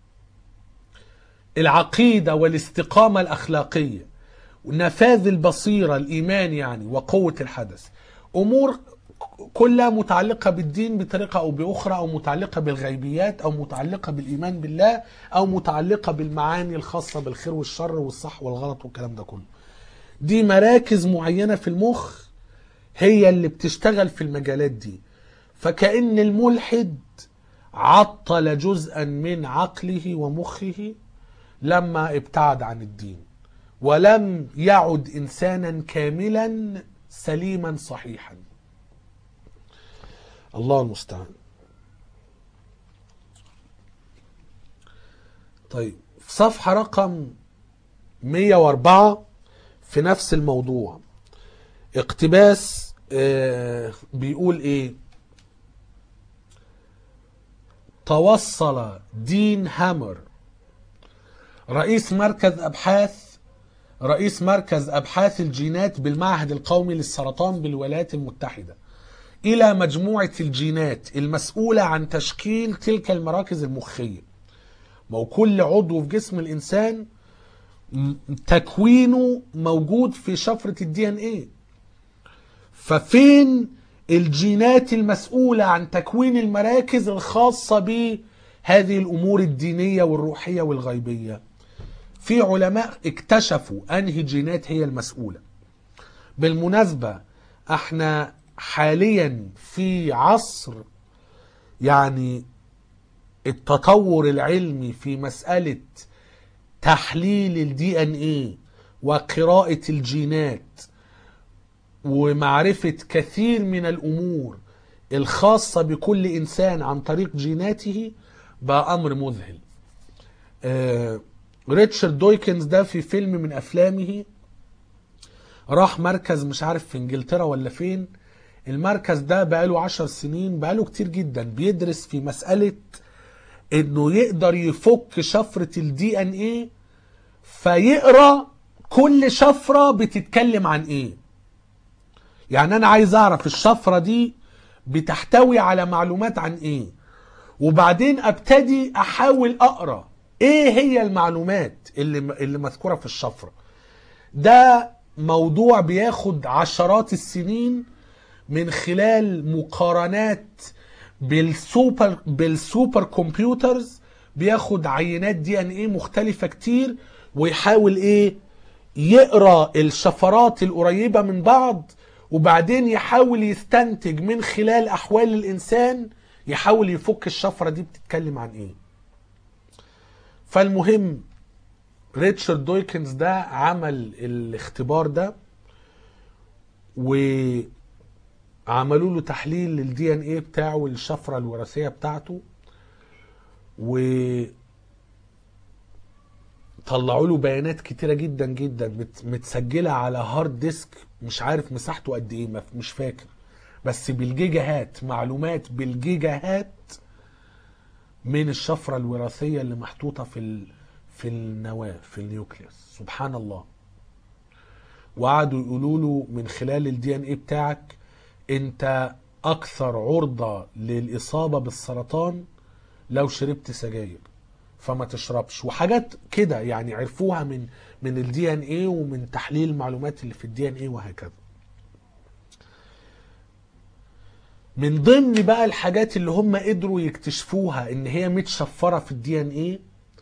العقيدة والاستقامة الأخلاقية ونفاذ البصيرة الإيمان يعني وقوة الحدث أمور كلها متعلقة بالدين بطريقة أو بأخرى أو متعلقة بالغيبيات أو متعلقة بالإيمان بالله أو متعلقة بالمعاني الخاصة بالخير والشر والصح والغلط والكلام ده كله دي مراكز معينة في المخ هي اللي بتشتغل في المجالات دي فكأن الملحد عطل جزءا من عقله ومخه لما ابتعد عن الدين ولم يعد إنسانا كاملا سليما صحيحا الله المستعان طيب في صفحة رقم 104 في نفس الموضوع اقتباس آه، بيقول ايه توصل دين هامر رئيس مركز ابحاث رئيس مركز ابحاث الجينات بالمعهد القومي للسرطان بالولايات المتحده الى مجموعه الجينات المسؤوله عن تشكيل تلك المراكز المخيه ما هو كل عضو في جسم الانسان م- تكوينه موجود في شفره الدي ان ايه ففين الجينات المسؤولة عن تكوين المراكز الخاصة بهذه الأمور الدينية والروحية والغيبية في علماء اكتشفوا أنهي جينات هي المسؤولة بالمناسبة احنا حاليا في عصر يعني التطور العلمي في مسألة تحليل الدي ان ايه وقراءة الجينات ومعرفة كثير من الأمور الخاصة بكل إنسان عن طريق جيناته بقى أمر مذهل آه، ريتشارد دويكنز ده في فيلم من أفلامه راح مركز مش عارف في إنجلترا ولا فين المركز ده بقاله عشر سنين بقاله كتير جدا بيدرس في مسألة انه يقدر يفك شفرة الدي ان ايه فيقرا كل شفرة بتتكلم عن ايه يعني انا عايز اعرف الشفرة دي بتحتوي على معلومات عن ايه وبعدين ابتدي احاول اقرا ايه هي المعلومات اللي اللي مذكوره في الشفره ده موضوع بياخد عشرات السنين من خلال مقارنات بالسوبر بالسوبر كمبيوترز بياخد عينات دي ان ايه مختلفه كتير ويحاول ايه يقرا الشفرات القريبه من بعض وبعدين يحاول يستنتج من خلال احوال الانسان يحاول يفك الشفره دي بتتكلم عن ايه فالمهم ريتشارد دويكنز ده عمل الاختبار ده وعملوا له تحليل للدي ان ايه بتاعه والشفره الوراثيه بتاعته و طلعوا له بيانات كتيره جدا جدا مت- متسجله على هارد ديسك مش عارف مساحته قد ايه ما- مش فاكر بس بالجيجاهات معلومات بالجيجاهات من الشفره الوراثيه اللي محطوطه في ال... في النواه في النيوكليوس سبحان الله وقعدوا يقولوا له من خلال الدي ان ايه بتاعك انت اكثر عرضه للاصابه بالسرطان لو شربت سجاير فما تشربش وحاجات كده يعني عرفوها من من الدي ان ايه ومن تحليل المعلومات اللي في الدي ان ايه وهكذا من ضمن بقى الحاجات اللي هم قدروا يكتشفوها ان هي متشفره في الدي ان ايه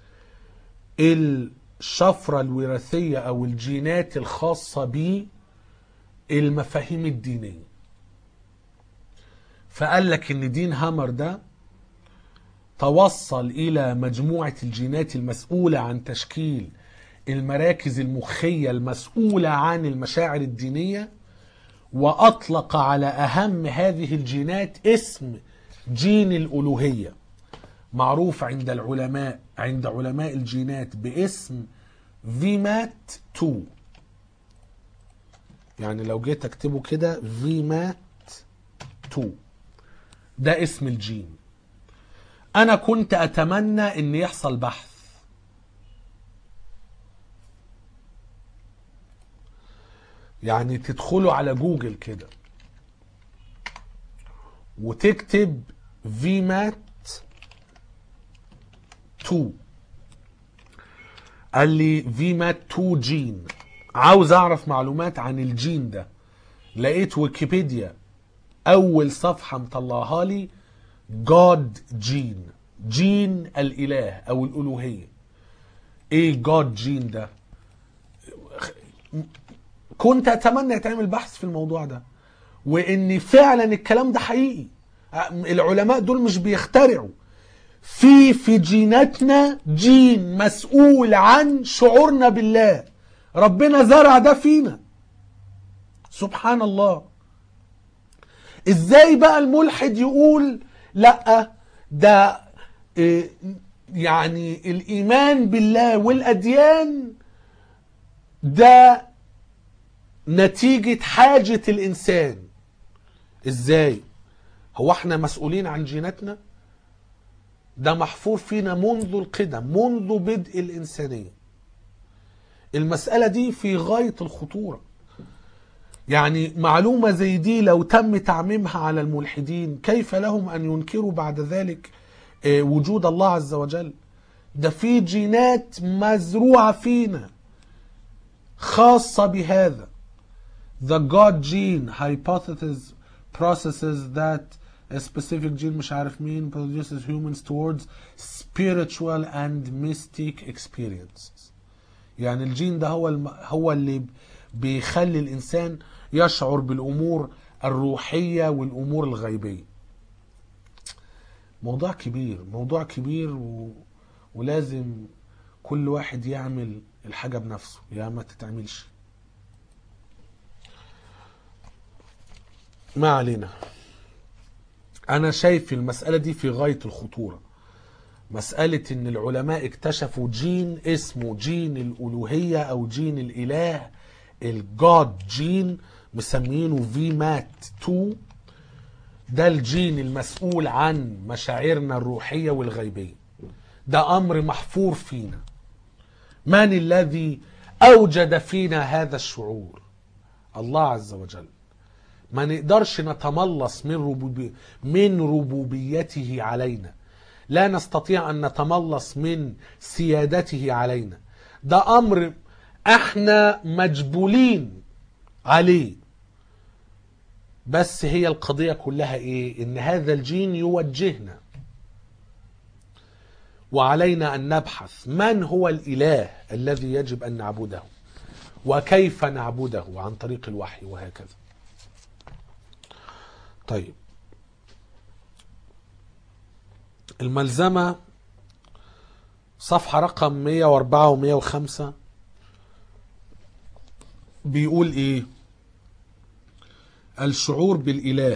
الشفره الوراثيه او الجينات الخاصه بالمفاهيم الدينيه فقال لك ان دين هامر ده توصل الى مجموعه الجينات المسؤوله عن تشكيل المراكز المخيه المسؤوله عن المشاعر الدينيه واطلق على اهم هذه الجينات اسم جين الالوهيه معروف عند العلماء عند علماء الجينات باسم فيمات 2 يعني لو جيت اكتبه كده فيمات 2 ده اسم الجين انا كنت اتمنى ان يحصل بحث يعني تدخلوا على جوجل كده وتكتب فيمات 2 قال لي فيمات 2 جين عاوز اعرف معلومات عن الجين ده لقيت ويكيبيديا اول صفحه مطلعها لي جاد جين جين الاله او الالوهيه ايه جاد جين ده كنت اتمنى يتعمل بحث في الموضوع ده وان فعلا الكلام ده حقيقي العلماء دول مش بيخترعوا في في جيناتنا جين مسؤول عن شعورنا بالله ربنا زرع ده فينا سبحان الله ازاي بقى الملحد يقول لا ده إيه، يعني الايمان بالله والاديان ده نتيجة حاجة الإنسان إزاي؟ هو احنا مسؤولين عن جيناتنا؟ ده محفور فينا منذ القدم منذ بدء الإنسانية المسألة دي في غاية الخطورة يعني معلومة زي دي لو تم تعميمها على الملحدين كيف لهم أن ينكروا بعد ذلك آه، وجود الله عز وجل ده في جينات مزروعة فينا خاصة بهذا the God gene hypothesis processes that a specific gene مش عارف مين produces humans towards spiritual and mystic experiences يعني الجين ده هو الم... هو اللي بيخلي الانسان يشعر بالامور الروحيه والامور الغيبيه موضوع كبير موضوع كبير و... ولازم كل واحد يعمل الحاجه بنفسه يا ما تتعملش ما علينا انا شايف المساله دي في غايه الخطوره مسألة إن العلماء اكتشفوا جين اسمه جين الألوهية أو جين الإله الجاد جين مسمينه في مات 2 ده الجين المسؤول عن مشاعرنا الروحية والغيبية ده أمر محفور فينا من الذي أوجد فينا هذا الشعور الله عز وجل ما نقدرش نتملص من ربوبي من ربوبيته علينا لا نستطيع ان نتملص من سيادته علينا ده امر احنا مجبولين عليه بس هي القضية كلها ايه ان هذا الجين يوجهنا وعلينا ان نبحث من هو الاله الذي يجب ان نعبده وكيف نعبده عن طريق الوحي وهكذا طيب الملزمة صفحة رقم 104 و 105 بيقول ايه الشعور بالإله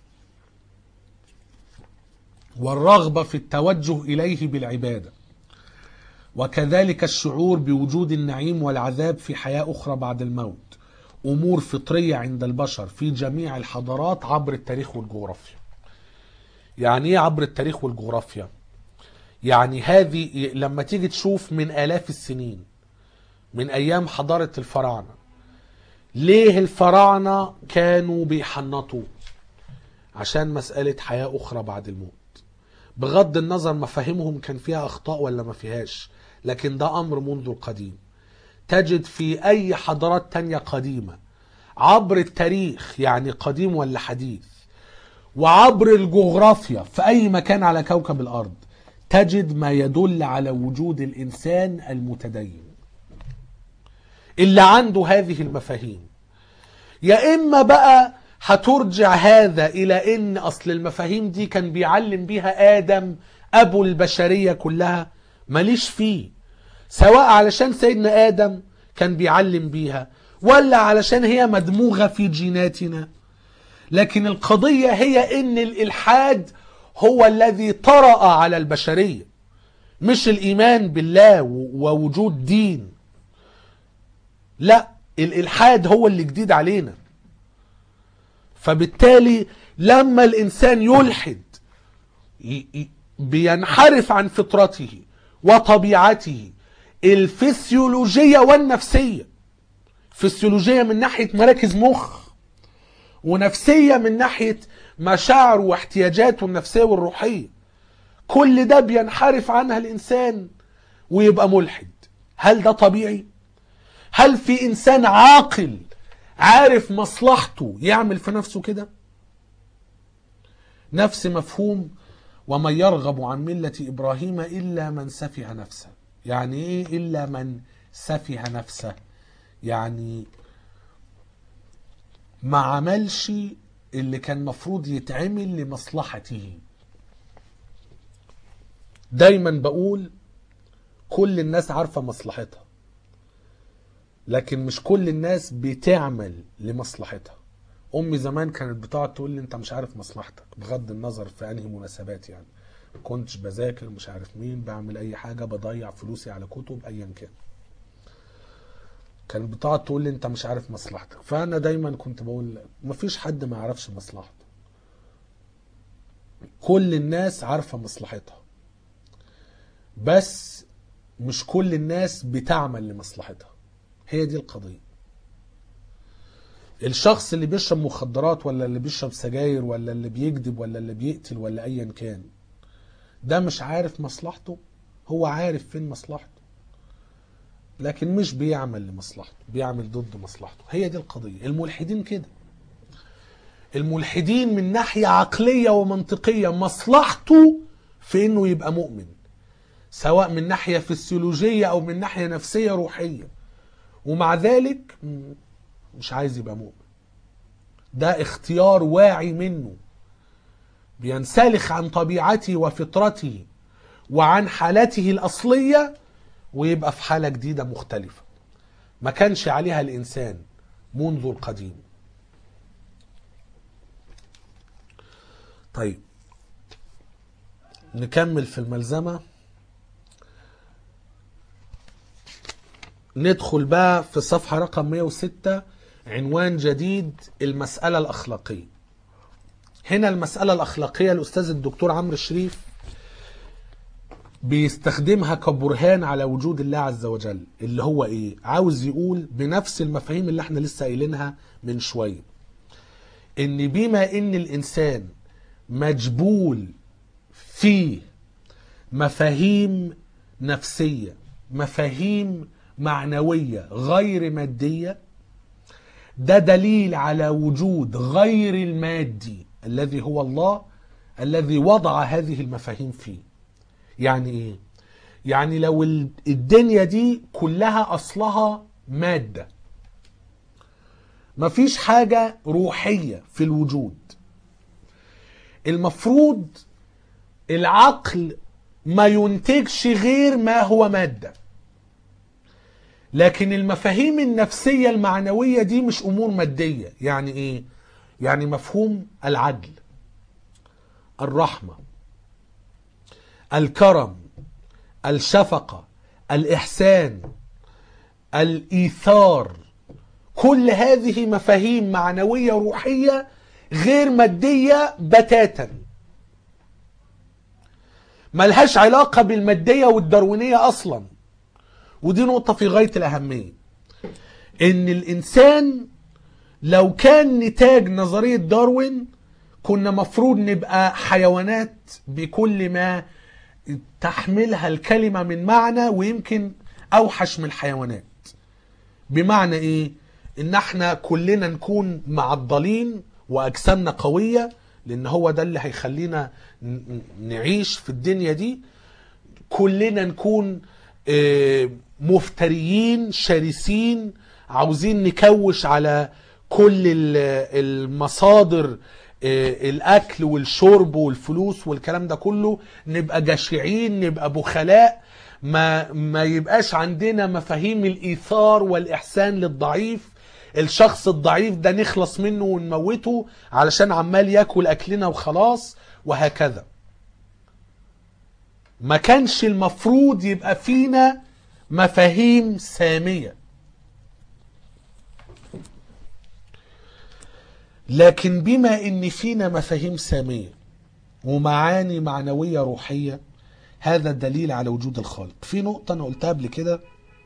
والرغبة في التوجه إليه بالعبادة وكذلك الشعور بوجود النعيم والعذاب في حياة أخرى بعد الموت أمور فطرية عند البشر في جميع الحضارات عبر التاريخ والجغرافيا يعني ايه عبر التاريخ والجغرافيا يعني هذه لما تيجي تشوف من آلاف السنين من أيام حضارة الفراعنة ليه الفراعنة كانوا بيحنطوا عشان مسألة حياة أخرى بعد الموت بغض النظر مفاهيمهم كان فيها أخطاء ولا ما فيهاش لكن ده أمر منذ القديم تجد في أي حضارات تانية قديمة عبر التاريخ يعني قديم ولا حديث وعبر الجغرافيا في أي مكان على كوكب الأرض تجد ما يدل على وجود الإنسان المتدين اللي عنده هذه المفاهيم يا إما بقى هترجع هذا إلى إن أصل المفاهيم دي كان بيعلم بيها آدم أبو البشرية كلها ماليش فيه سواء علشان سيدنا آدم كان بيعلم بيها ولا علشان هي مدموغة في جيناتنا لكن القضية هي إن الإلحاد هو الذي طرأ على البشرية مش الإيمان بالله ووجود دين لا الإلحاد هو اللي جديد علينا فبالتالي لما الإنسان يلحد بينحرف عن فطرته وطبيعته الفسيولوجية والنفسية فسيولوجية من ناحية مراكز مخ ونفسية من ناحية مشاعره واحتياجاته النفسية والروحية كل ده بينحرف عنها الإنسان ويبقى ملحد هل ده طبيعي؟ هل في إنسان عاقل عارف مصلحته يعمل في نفسه كده؟ نفس مفهوم ومن يرغب عن ملة إبراهيم إلا من سفه نفسه يعني إيه إلا من سفه نفسه يعني ما عملش اللي كان مفروض يتعمل لمصلحته دايما بقول كل الناس عارفة مصلحتها لكن مش كل الناس بتعمل لمصلحتها امي زمان كانت بتقعد تقول لي انت مش عارف مصلحتك بغض النظر في انهي مناسبات يعني ما كنتش بذاكر مش عارف مين بعمل اي حاجه بضيع فلوسي على كتب ايا كان كانت بتقعد تقول لي انت مش عارف مصلحتك فانا دايما كنت بقول مفيش حد ما يعرفش مصلحته كل الناس عارفه مصلحتها بس مش كل الناس بتعمل لمصلحتها هي دي القضيه الشخص اللي بيشرب مخدرات ولا اللي بيشرب سجاير ولا اللي بيكذب ولا اللي بيقتل ولا ايا كان ده مش عارف مصلحته هو عارف فين مصلحته لكن مش بيعمل لمصلحته بيعمل ضد مصلحته هي دي القضية الملحدين كده الملحدين من ناحية عقلية ومنطقية مصلحته في انه يبقى مؤمن سواء من ناحية فسيولوجية او من ناحية نفسية روحية ومع ذلك مش عايز يبقى مؤمن ده اختيار واعي منه بينسلخ عن طبيعته وفطرته وعن حالته الأصلية ويبقى في حالة جديدة مختلفة ما كانش عليها الإنسان منذ القديم طيب نكمل في الملزمة ندخل بقى في الصفحة رقم 106 عنوان جديد المسألة الأخلاقية هنا المسألة الأخلاقية الأستاذ الدكتور عمرو الشريف بيستخدمها كبرهان على وجود الله عز وجل اللي هو ايه عاوز يقول بنفس المفاهيم اللي احنا لسه قايلينها من شويه ان بما ان الانسان مجبول في مفاهيم نفسيه مفاهيم معنويه غير ماديه ده دليل على وجود غير المادي الذي هو الله الذي وضع هذه المفاهيم فيه يعني ايه يعني لو ال- الدنيا دي كلها اصلها ماده مفيش حاجه روحيه في الوجود المفروض العقل ما ينتجش غير ما هو ماده لكن المفاهيم النفسيه المعنويه دي مش امور ماديه يعني ايه يعني مفهوم العدل الرحمه الكرم الشفقه الاحسان الايثار كل هذه مفاهيم معنويه روحيه غير ماديه بتاتا ملهاش علاقه بالماديه والداروينيه اصلا ودي نقطه في غايه الاهميه ان الانسان لو كان نتاج نظريه داروين كنا مفروض نبقى حيوانات بكل ما تحملها الكلمه من معنى ويمكن اوحش من الحيوانات بمعنى ايه ان احنا كلنا نكون معضلين واجسامنا قويه لان هو ده اللي هيخلينا ن- ن- نعيش في الدنيا دي كلنا نكون آه، مفتريين شرسين عاوزين نكوش على كل ال- المصادر آه، الاكل والشرب والفلوس والكلام ده كله نبقى جشعين نبقى بخلاء ما ما يبقاش عندنا مفاهيم الايثار والاحسان للضعيف الشخص الضعيف ده نخلص منه ونموته علشان عمال ياكل اكلنا وخلاص وهكذا ما كانش المفروض يبقى فينا مفاهيم سامية لكن بما ان فينا مفاهيم سامية ومعاني معنوية روحية هذا دليل على وجود الخالق في نقطة انا قلتها قبل كده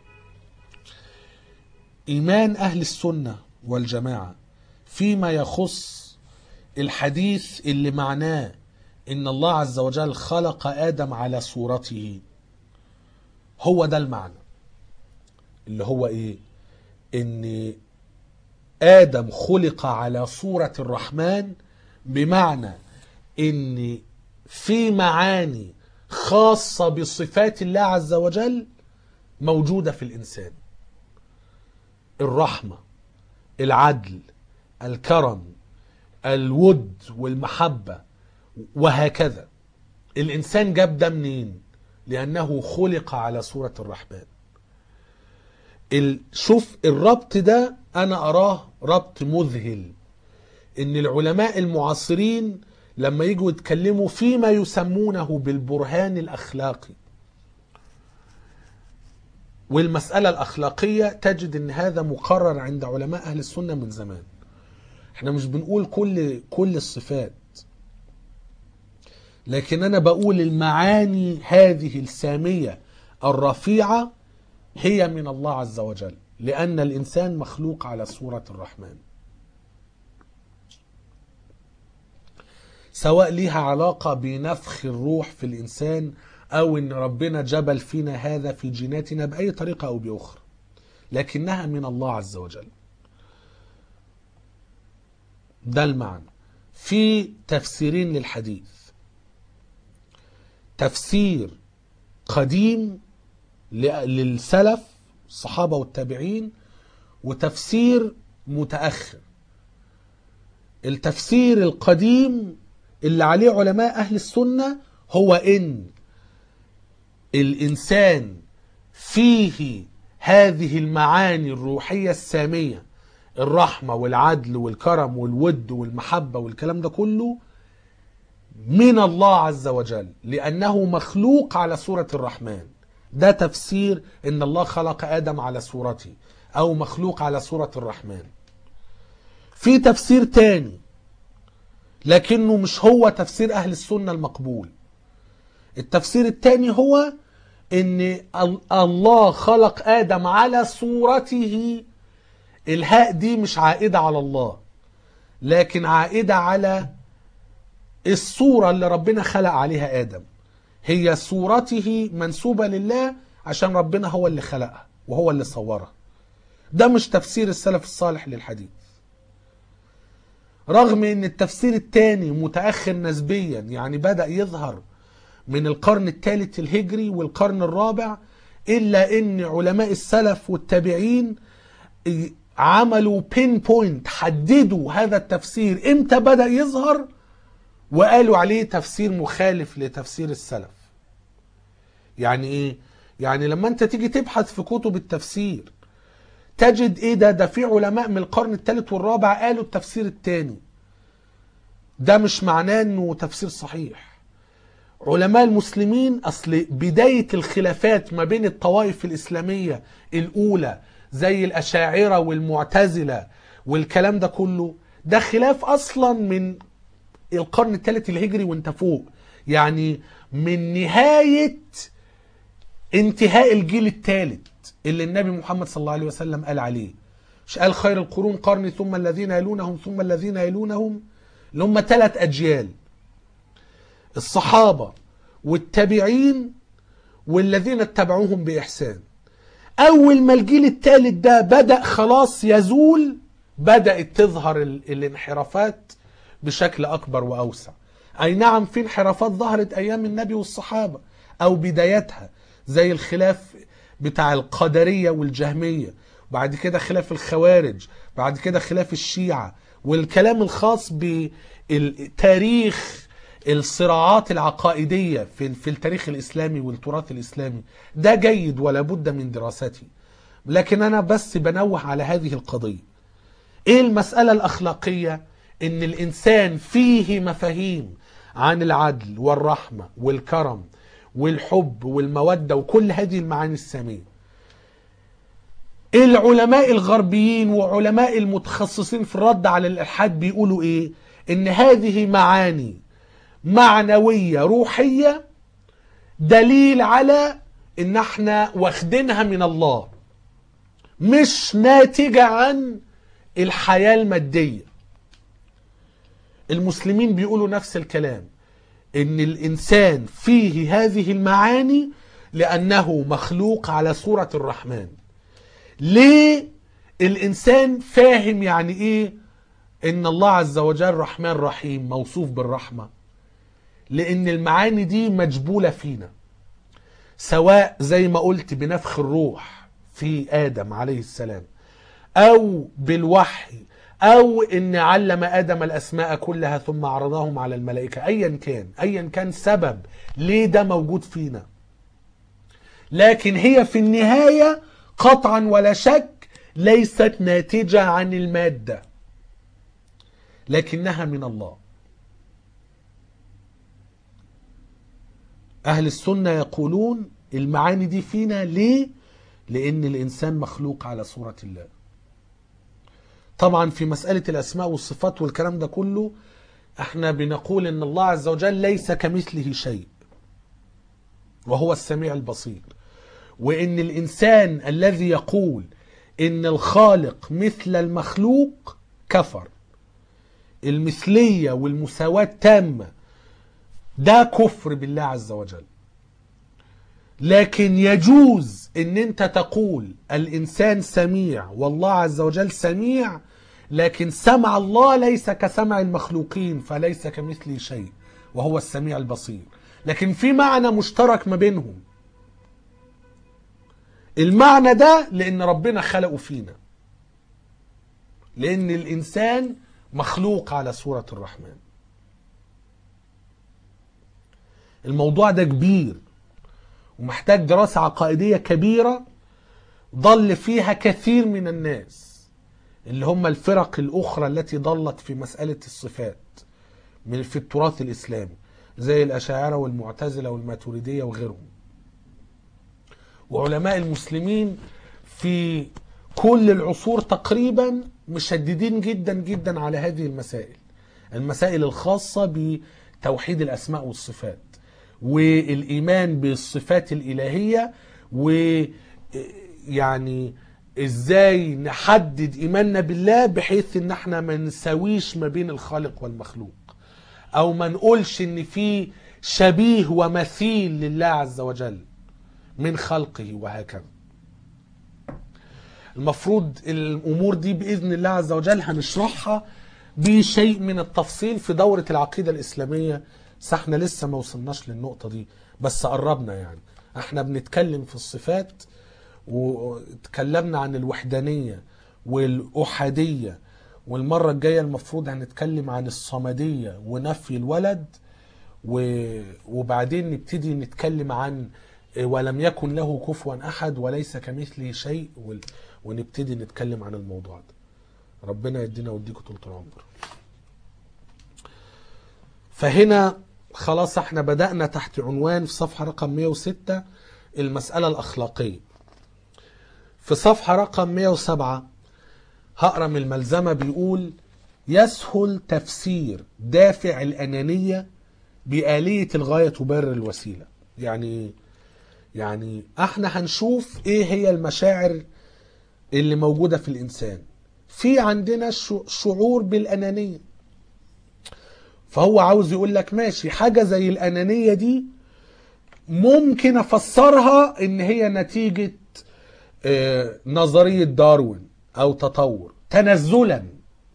ايمان اهل السنة والجماعة فيما يخص الحديث اللي معناه ان الله عز وجل خلق ادم على صورته هو ده المعنى اللي هو ايه ان ادم خلق على صورة الرحمن بمعنى ان في معاني خاصة بصفات الله عز وجل موجودة في الانسان الرحمة العدل الكرم الود والمحبة وهكذا الإنسان جاب ده منين لأنه خلق على صورة الرحمن ال- شوف الربط ده أنا أراه ربط مذهل إن العلماء المعاصرين لما يجوا يتكلموا فيما يسمونه بالبرهان الأخلاقي والمسألة الأخلاقية تجد أن هذا مقرر عند علماء أهل السنة من زمان احنا مش بنقول كل كل الصفات لكن أنا بقول المعاني هذه السامية الرفيعة هي من الله عز وجل لأن الإنسان مخلوق على صورة الرحمن سواء ليها علاقة بنفخ الروح في الإنسان أو إن ربنا جبل فينا هذا في جيناتنا بأي طريقة أو بأخرى لكنها من الله عز وجل ده المعنى في تفسيرين للحديث تفسير قديم ل- للسلف الصحابة والتابعين وتفسير متأخر التفسير القديم اللي عليه علماء أهل السنة هو إن الإنسان فيه هذه المعاني الروحية السامية الرحمة والعدل والكرم والود والمحبة والكلام ده كله من الله عز وجل لأنه مخلوق على صورة الرحمن ده تفسير إن الله خلق آدم على صورته أو مخلوق على صورة الرحمن في تفسير تاني لكنه مش هو تفسير أهل السنة المقبول التفسير الثاني هو ان ال- الله خلق ادم على صورته الهاء دي مش عائده على الله لكن عائده على الصوره اللي ربنا خلق عليها ادم هي صورته منسوبه لله عشان ربنا هو اللي خلقها وهو اللي صورها ده مش تفسير السلف الصالح للحديث رغم ان التفسير الثاني متاخر نسبيا يعني بدا يظهر من القرن الثالث الهجري والقرن الرابع الا ان علماء السلف والتابعين عملوا بين بوينت حددوا هذا التفسير امتى بدا يظهر وقالوا عليه تفسير مخالف لتفسير السلف يعني ايه يعني لما انت تيجي تبحث في كتب التفسير تجد ايه ده ده في علماء من القرن الثالث والرابع قالوا التفسير الثاني ده مش معناه انه تفسير صحيح علماء المسلمين اصل بدايه الخلافات ما بين الطوائف الاسلاميه الاولى زي الاشاعره والمعتزله والكلام ده كله ده خلاف اصلا من القرن الثالث الهجري وانت فوق يعني من نهايه انتهاء الجيل الثالث اللي النبي محمد صلى الله عليه وسلم قال عليه مش قال خير القرون قرني ثم الذين يلونهم ثم الذين يلونهم اللي هم ثلاث اجيال الصحابه والتابعين والذين اتبعوهم باحسان اول ما الجيل الثالث ده بدا خلاص يزول بدات تظهر ال- الانحرافات بشكل اكبر واوسع اي نعم في انحرافات ظهرت ايام النبي والصحابه او بدايتها زي الخلاف بتاع القدريه والجهميه بعد كده خلاف الخوارج بعد كده خلاف الشيعه والكلام الخاص بالتاريخ الصراعات العقائديه في في التاريخ الاسلامي والتراث الاسلامي ده جيد ولا بد من دراسته لكن انا بس بنوه على هذه القضيه ايه المسألة الأخلاقية؟ إن الإنسان فيه مفاهيم عن العدل والرحمة والكرم والحب والمودة وكل هذه المعاني السامية. العلماء الغربيين وعلماء المتخصصين في الرد على الإلحاد بيقولوا إيه؟ إن هذه معاني معنوية روحية دليل على إن احنا واخدينها من الله مش ناتجة عن الحياة المادية المسلمين بيقولوا نفس الكلام ان الانسان فيه هذه المعاني لانه مخلوق على صورة الرحمن ليه الانسان فاهم يعني ايه ان الله عز وجل رحمن رحيم موصوف بالرحمة لان المعاني دي مجبولة فينا سواء زي ما قلت بنفخ الروح في ادم عليه السلام او بالوحي او ان علم ادم الاسماء كلها ثم عرضهم على الملائكه ايا كان ايا كان سبب ليه ده موجود فينا لكن هي في النهايه قطعا ولا شك ليست ناتجه عن الماده لكنها من الله اهل السنه يقولون المعاني دي فينا ليه لان الانسان مخلوق على صوره الله طبعا في مسألة الأسماء والصفات والكلام ده كله احنا بنقول ان الله عز وجل ليس كمثله شيء وهو السميع البصير وان الانسان الذي يقول ان الخالق مثل المخلوق كفر المثلية والمساواة تامة ده كفر بالله عز وجل لكن يجوز ان انت تقول الانسان سميع والله عز وجل سميع لكن سمع الله ليس كسمع المخلوقين فليس كمثله شيء وهو السميع البصير لكن في معنى مشترك ما بينهم المعنى ده لان ربنا خلقه فينا لان الانسان مخلوق على صورة الرحمن الموضوع ده كبير ومحتاج دراسة عقائدية كبيرة ضل فيها كثير من الناس اللي هم الفرق الأخرى التي ضلت في مسألة الصفات من في التراث الإسلامي زي الأشاعرة والمعتزلة والماتريدية وغيرهم وعلماء المسلمين في كل العصور تقريبا مشددين جدا جدا على هذه المسائل المسائل الخاصة بتوحيد الأسماء والصفات والايمان بالصفات الالهيه ويعني ازاي نحدد ايماننا بالله بحيث ان احنا ما نساويش ما بين الخالق والمخلوق او ما نقولش ان في شبيه ومثيل لله عز وجل من خلقه وهكذا المفروض الامور دي باذن الله عز وجل هنشرحها بشيء من التفصيل في دورة العقيدة الإسلامية بس احنا لسه ما وصلناش للنقطة دي بس قربنا يعني احنا بنتكلم في الصفات واتكلمنا عن الوحدانية والأحادية والمرة الجاية المفروض هنتكلم عن الصمدية ونفي الولد و- وبعدين نبتدي نتكلم عن ولم يكن له كفوا أحد وليس كمثله شيء وال- ونبتدي نتكلم عن الموضوع ده ربنا يدينا ويديكم طول العمر فهنا خلاص احنا بدأنا تحت عنوان في صفحة رقم 106 المسألة الأخلاقية في صفحة رقم 107 هقرا من الملزمة بيقول يسهل تفسير دافع الأنانية بآلية الغاية تبرر الوسيلة يعني إيه؟ يعني احنا هنشوف ايه هي المشاعر اللي موجودة في الإنسان في عندنا شو- شعور بالأنانية فهو عاوز يقول لك ماشي حاجة زي الأنانية دي ممكن أفسرها إن هي نتيجة آه، نظرية داروين أو تطور تنزلا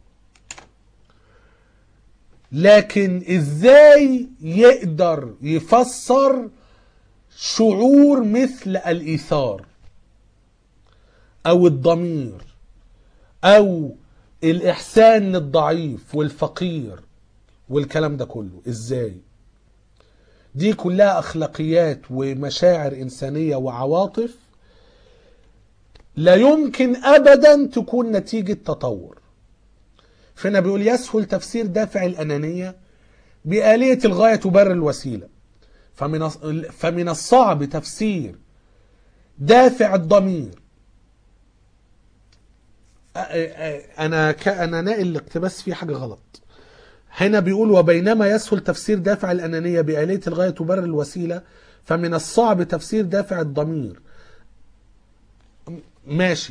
لكن إزاي يقدر يفسر شعور مثل الإيثار أو الضمير او الاحسان للضعيف والفقير والكلام ده كله ازاي دي كلها اخلاقيات ومشاعر انسانيه وعواطف لا يمكن ابدا تكون نتيجه تطور فهنا بيقول يسهل تفسير دافع الانانيه باليه الغايه تبرر الوسيله فمن فمن الصعب تفسير دافع الضمير انا ك... انا ناقل الاقتباس فيه حاجه غلط هنا بيقول وبينما يسهل تفسير دافع الانانيه باليه الغايه تبرر الوسيله فمن الصعب تفسير دافع الضمير م- ماشي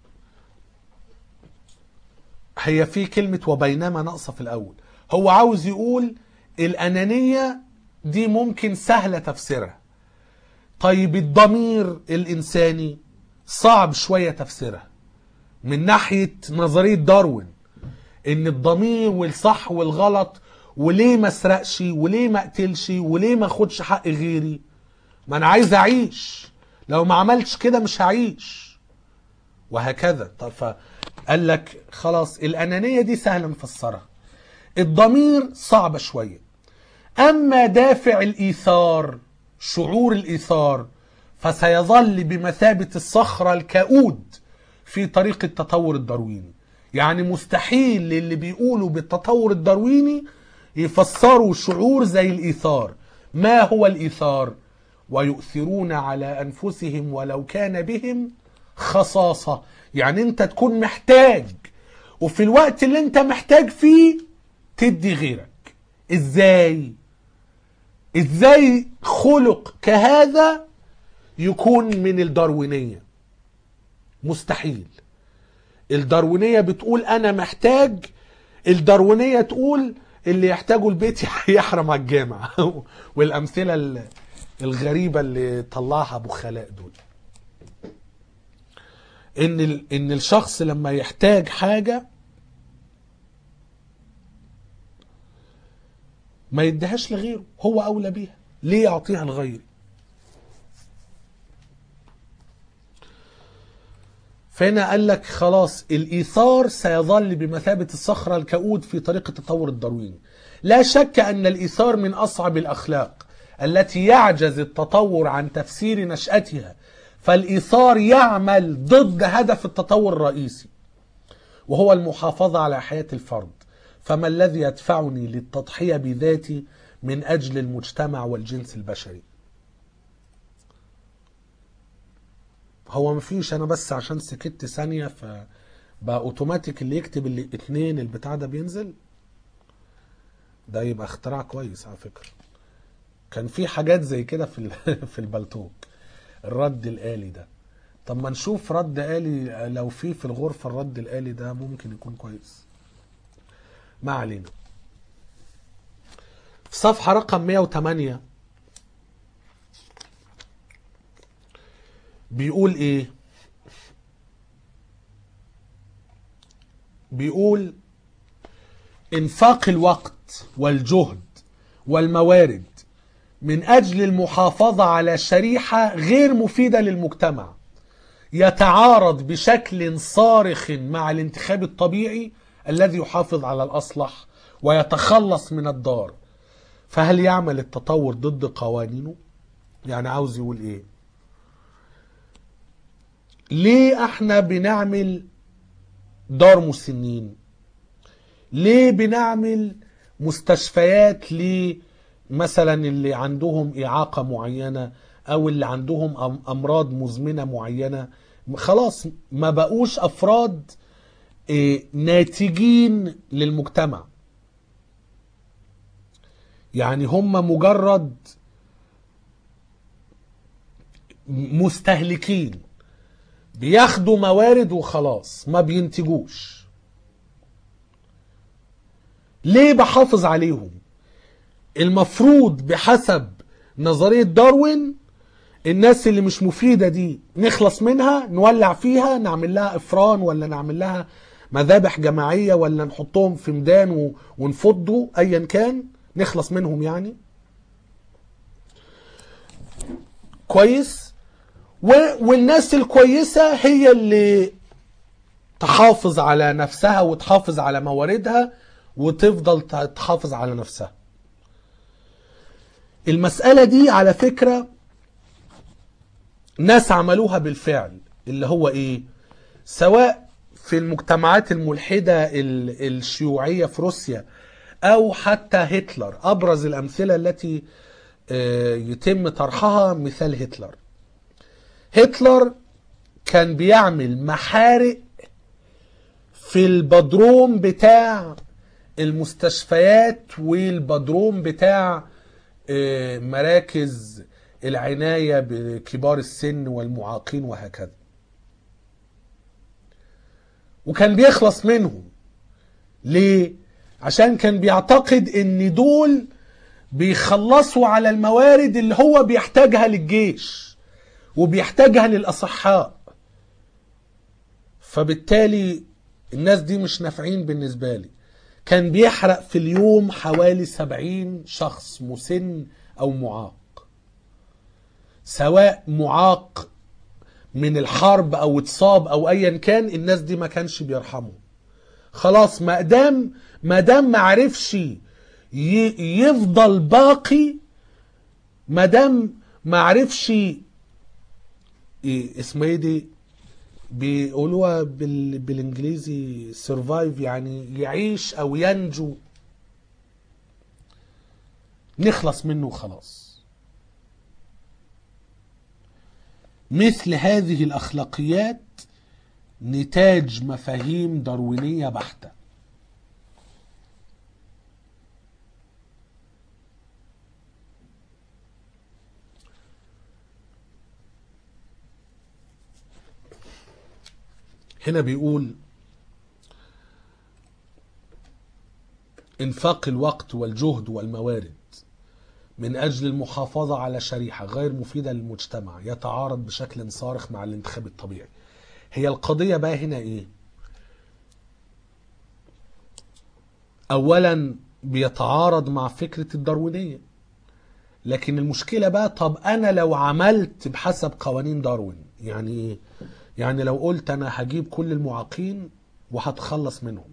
هي في كلمه وبينما ناقصه في الاول هو عاوز يقول الانانيه دي ممكن سهله تفسيرها طيب الضمير الانساني صعب شويه تفسيرها من ناحيه نظريه داروين ان الضمير والصح والغلط وليه ما اسرقش وليه ما اقتلش وليه ما اخدش حق غيري ما انا عايز اعيش لو ما عملتش كده مش هعيش وهكذا طب فقال لك خلاص الانانيه دي سهله نفسرها الضمير صعبه شويه اما دافع الايثار شعور الايثار فسيظل بمثابه الصخره الكؤود في طريق التطور الدارويني يعني مستحيل للي بيقولوا بالتطور الدارويني يفسروا شعور زي الايثار ما هو الايثار ويؤثرون على انفسهم ولو كان بهم خصاصه يعني انت تكون محتاج وفي الوقت اللي انت محتاج فيه تدي غيرك ازاي ازاي خلق كهذا يكون من الداروينيه مستحيل الداروينية بتقول أنا محتاج الداروينية تقول اللي يحتاجه البيت يحرم على الجامع والأمثلة ال- الغريبة اللي طلعها أبو خلاء دول إن ال- إن الشخص لما يحتاج حاجة ما يديهاش لغيره هو أولى بيها ليه يعطيها لغيري فهنا قال لك خلاص الايثار سيظل بمثابه الصخره الكؤود في طريق التطور الدارويني لا شك ان الايثار من اصعب الاخلاق التي يعجز التطور عن تفسير نشاتها فالايثار يعمل ضد هدف التطور الرئيسي وهو المحافظه على حياه الفرد فما الذي يدفعني للتضحيه بذاتي من اجل المجتمع والجنس البشري هو مفيش انا بس عشان سكت ثانيه ف بقى اوتوماتيك اللي يكتب اللي اتنين البتاع ده بينزل ده يبقى اختراع كويس على فكره كان في حاجات زي كده في ال- في البلتوك الرد الآلي ده طب ما نشوف رد آلي لو في في الغرفة الرد الآلي ده ممكن يكون كويس ما علينا في صفحة رقم 108 بيقول ايه بيقول انفاق الوقت والجهد والموارد من اجل المحافظه على شريحه غير مفيده للمجتمع يتعارض بشكل صارخ مع الانتخاب الطبيعي الذي يحافظ على الاصلح ويتخلص من الدار فهل يعمل التطور ضد قوانينه يعني عاوز يقول ايه ليه احنا بنعمل دار مسنين ليه بنعمل مستشفيات مثلا اللي عندهم إعاقة معينة أو اللي عندهم أم- أمراض مزمنة معينة خلاص ما بقوش أفراد إيه، ناتجين للمجتمع يعني هم مجرد مستهلكين بياخدوا موارد وخلاص ما بينتجوش ليه بحافظ عليهم المفروض بحسب نظرية داروين الناس اللي مش مفيدة دي نخلص منها نولع فيها نعمل لها افران ولا نعمل لها مذابح جماعية ولا نحطهم في ميدان و- ونفضوا ايا كان نخلص منهم يعني كويس و... والناس الكويسة هي اللي تحافظ على نفسها وتحافظ على مواردها وتفضل ت- تحافظ على نفسها المسألة دي على فكرة ناس عملوها بالفعل اللي هو ايه سواء في المجتمعات الملحدة ال- الشيوعية في روسيا او حتى هتلر ابرز الامثلة التي آه، يتم طرحها مثال هتلر هتلر كان بيعمل محارق في البدروم بتاع المستشفيات والبدروم بتاع آه، مراكز العناية بكبار السن والمعاقين وهكذا وكان بيخلص منهم ليه؟ عشان كان بيعتقد ان دول بيخلصوا على الموارد اللي هو بيحتاجها للجيش وبيحتاجها للأصحاء فبالتالي الناس دي مش نافعين بالنسبة لي كان بيحرق في اليوم حوالي سبعين شخص مسن أو معاق سواء معاق من الحرب أو اتصاب أو أيا كان الناس دي ما كانش بيرحمهم خلاص ما دام ما دام ما عرفش ي- يفضل باقي ما دام ما عرفش إيه اسمه ايه دي بيقولوها بال... بالانجليزي سرفايف يعني يعيش او ينجو نخلص منه وخلاص مثل هذه الاخلاقيات نتاج مفاهيم داروينيه بحته هنا بيقول انفاق الوقت والجهد والموارد من اجل المحافظه على شريحه غير مفيده للمجتمع يتعارض بشكل صارخ مع الانتخاب الطبيعي هي القضيه بقى هنا ايه اولا بيتعارض مع فكره الداروينيه لكن المشكله بقى طب انا لو عملت بحسب قوانين داروين يعني ايه يعني لو قلت انا هجيب كل المعاقين وهتخلص منهم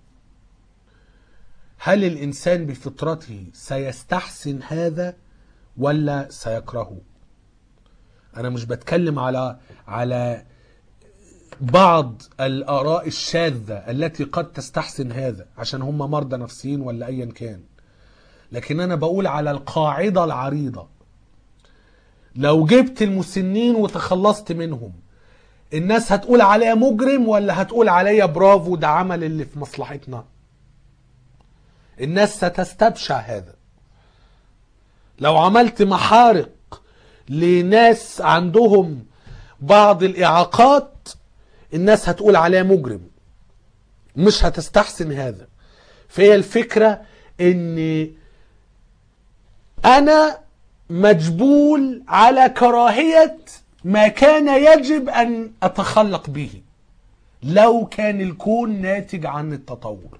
هل الانسان بفطرته سيستحسن هذا ولا سيكرهه انا مش بتكلم على على بعض الاراء الشاذه التي قد تستحسن هذا عشان هم مرضى نفسيين ولا ايا كان لكن انا بقول على القاعده العريضه لو جبت المسنين وتخلصت منهم الناس هتقول عليا مجرم ولا هتقول عليا برافو ده عمل اللي في مصلحتنا الناس ستستبشع هذا لو عملت محارق لناس عندهم بعض الإعاقات الناس هتقول عليه مجرم مش هتستحسن هذا فهي الفكرة ان انا مجبول على كراهية ما كان يجب ان اتخلق به لو كان الكون ناتج عن التطور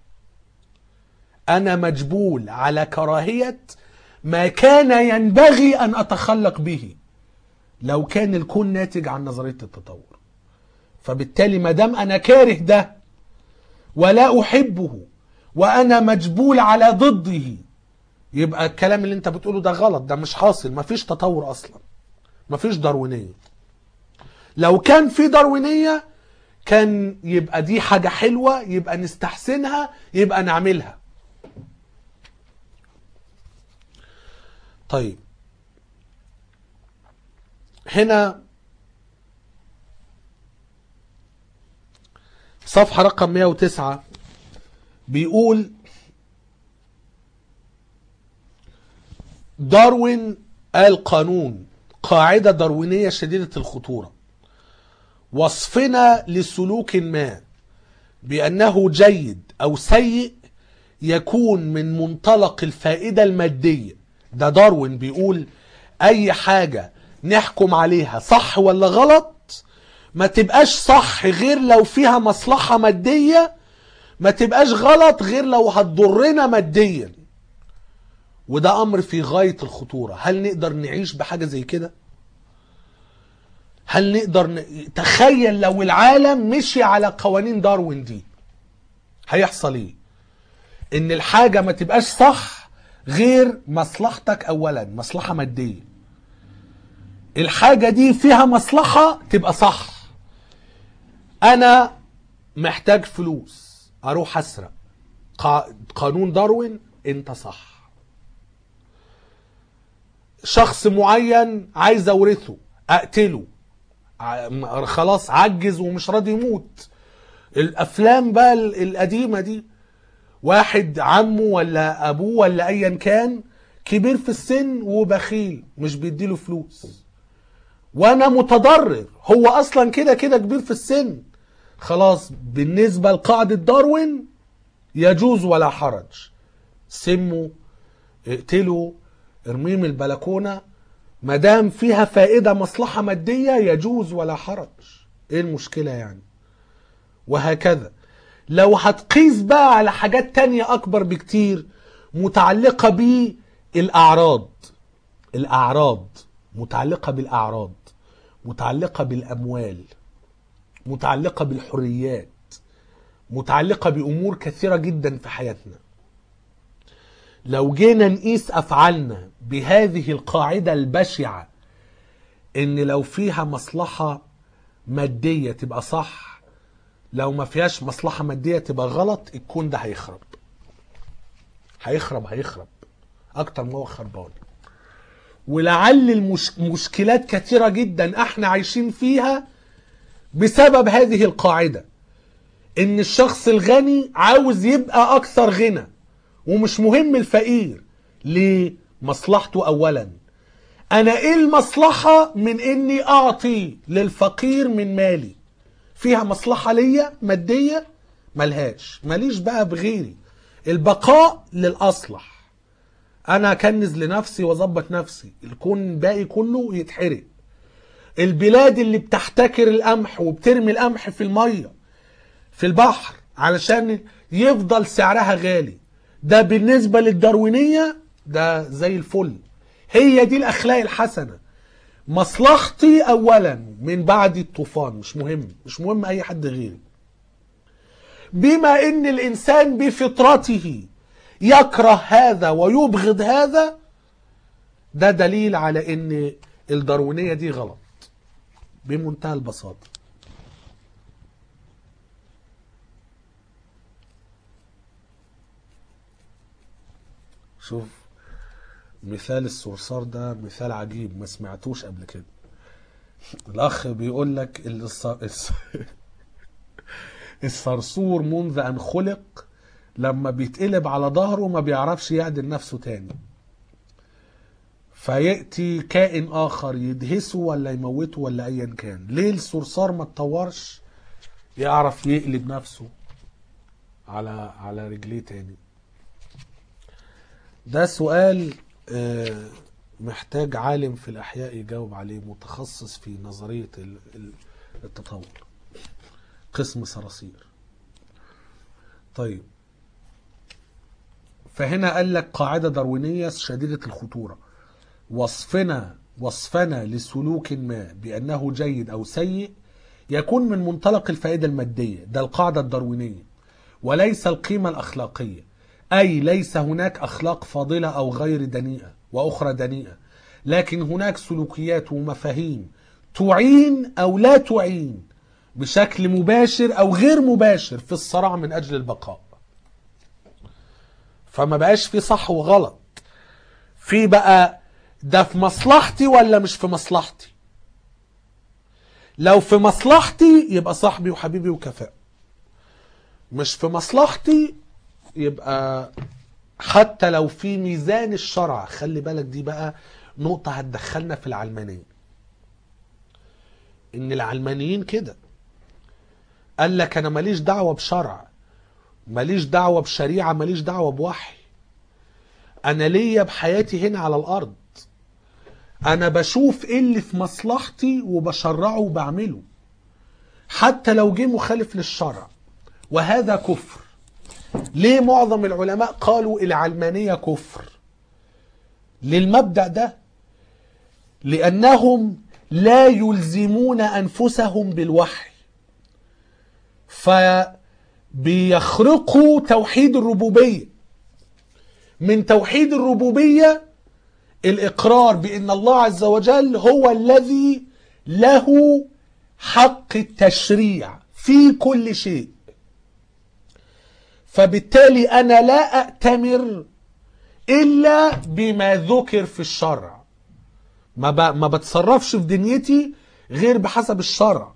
انا مجبول على كراهية ما كان ينبغي ان اتخلق به لو كان الكون ناتج عن نظرية التطور فبالتالي ما دام انا كاره ده ولا احبه وانا مجبول على ضده يبقى الكلام اللي انت بتقوله ده غلط ده مش حاصل مفيش تطور اصلا مفيش داروينيه لو كان في داروينيه كان يبقى دي حاجه حلوه يبقى نستحسنها يبقى نعملها طيب هنا صفحة رقم 109 بيقول داروين القانون قاعدة داروينية شديدة الخطورة وصفنا لسلوك ما بأنه جيد أو سيء يكون من منطلق الفائدة المادية ده داروين بيقول أي حاجة نحكم عليها صح ولا غلط ما تبقاش صح غير لو فيها مصلحة مادية ما تبقاش غلط غير لو هتضرنا ماديا وده امر في غاية الخطورة هل نقدر نعيش بحاجة زي كده هل نقدر ن... تخيل لو العالم مشي على قوانين داروين دي هيحصل ايه ان الحاجة ما تبقاش صح غير مصلحتك اولا مصلحة مادية الحاجة دي فيها مصلحة تبقى صح انا محتاج فلوس اروح اسرق قا- قانون داروين انت صح شخص معين عايز اورثه اقتله ع- خلاص عجز ومش راضي يموت الافلام بقى ال- القديمه دي واحد عمه ولا ابوه ولا ايا كان كبير في السن وبخيل مش بيديله فلوس وانا متضرر هو اصلا كده كده كبير في السن خلاص بالنسبه لقاعده داروين يجوز ولا حرج سمه اقتله ارميه من البلكونه ما دام فيها فائده مصلحه ماديه يجوز ولا حرج ايه المشكله يعني وهكذا لو هتقيس بقى على حاجات تانية اكبر بكتير متعلقه بالاعراض الاعراض متعلقه بالاعراض متعلقه بالاموال متعلقه بالحريات متعلقه بامور كثيره جدا في حياتنا لو جينا نقيس افعالنا بهذه القاعده البشعه ان لو فيها مصلحه ماديه تبقى صح لو ما فيهاش مصلحه ماديه تبقى غلط الكون ده هيخرب هيخرب هيخرب اكتر ما هو خربان ولعل المشكلات كثيره جدا احنا عايشين فيها بسبب هذه القاعده ان الشخص الغني عاوز يبقى اكثر غنى ومش مهم الفقير ليه مصلحته اولا انا ايه المصلحة من اني اعطي للفقير من مالي فيها مصلحة ليا مادية ملهاش ماليش بقى بغيري البقاء للاصلح انا اكنز لنفسي واظبط نفسي الكون باقي كله يتحرق البلاد اللي بتحتكر القمح وبترمي القمح في المية في البحر علشان يفضل سعرها غالي ده بالنسبة للداروينية ده زي الفل هي دي الأخلاق الحسنة مصلحتي أولا من بعد الطوفان مش مهم مش مهم أي حد غيري بما إن الإنسان بفطرته يكره هذا ويبغض هذا ده دليل على إن الداروينية دي غلط بمنتهى البساطة شوف مثال الصرصار ده مثال عجيب ما سمعتوش قبل كده الاخ بيقول لك الص- الصرصور منذ ان خلق لما بيتقلب على ظهره ما بيعرفش يعدل نفسه تاني فيأتي كائن آخر يدهسه ولا يموته ولا أيا كان ليه الصرصار ما اتطورش يعرف يقلب نفسه على على رجليه تاني ده سؤال آه، محتاج عالم في الأحياء يجاوب عليه متخصص في نظرية ال- ال- التطور قسم صراصير طيب فهنا قال لك قاعدة داروينية شديدة الخطورة وصفنا وصفنا لسلوك ما بأنه جيد أو سيء يكون من منطلق الفائدة المادية ده القاعدة الداروينية وليس القيمة الأخلاقية أي ليس هناك أخلاق فاضلة أو غير دنيئة وأخرى دنيئة لكن هناك سلوكيات ومفاهيم تعين أو لا تعين بشكل مباشر أو غير مباشر في الصراع من أجل البقاء فما بقاش في صح وغلط في بقى ده في مصلحتي ولا مش في مصلحتي لو في مصلحتي يبقى صاحبي وحبيبي وكفاء مش في مصلحتي يبقى حتى لو في ميزان الشرع خلي بالك دي بقى نقطة هتدخلنا في العلمانية ان العلمانيين كده قال لك انا ماليش دعوة بشرع ماليش دعوة بشريعة ماليش دعوة بوحي انا ليا بحياتي هنا على الارض انا بشوف ايه اللي في مصلحتي وبشرعه وبعمله حتى لو جه مخالف للشرع وهذا كفر ليه معظم العلماء قالوا العلمانية كفر للمبدأ ده لأنهم لا يلزمون أنفسهم بالوحي فبيخرقوا توحيد الربوبية من توحيد الربوبية الإقرار بأن الله عز وجل هو الذي له حق التشريع في كل شيء فبالتالي أنا لا أأتمر إلا بما ذكر في الشرع ما, ب... ما بتصرفش في دنيتي غير بحسب الشرع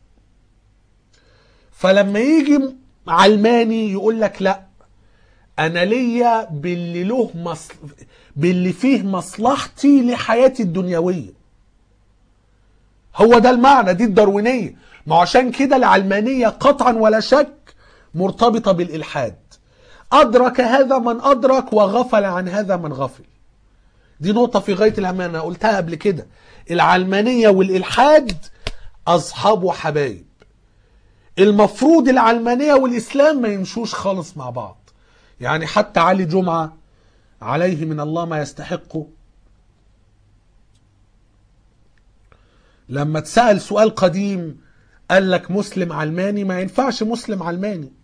فلما يجي علماني يقول لك لا انا ليا باللي له مصل... باللي فيه مصلحتي لحياتي الدنيويه هو ده المعنى دي الداروينيه ما عشان كده العلمانيه قطعا ولا شك مرتبطه بالالحاد ادرك هذا من ادرك وغفل عن هذا من غفل دي نقطه في غايه الاهميه انا قلتها قبل كده العلمانيه والالحاد اصحاب وحبايب المفروض العلمانيه والاسلام ما يمشوش خالص مع بعض يعني حتى علي جمعه عليه من الله ما يستحقه لما اتسال سؤال قديم قال لك مسلم علماني ما ينفعش مسلم علماني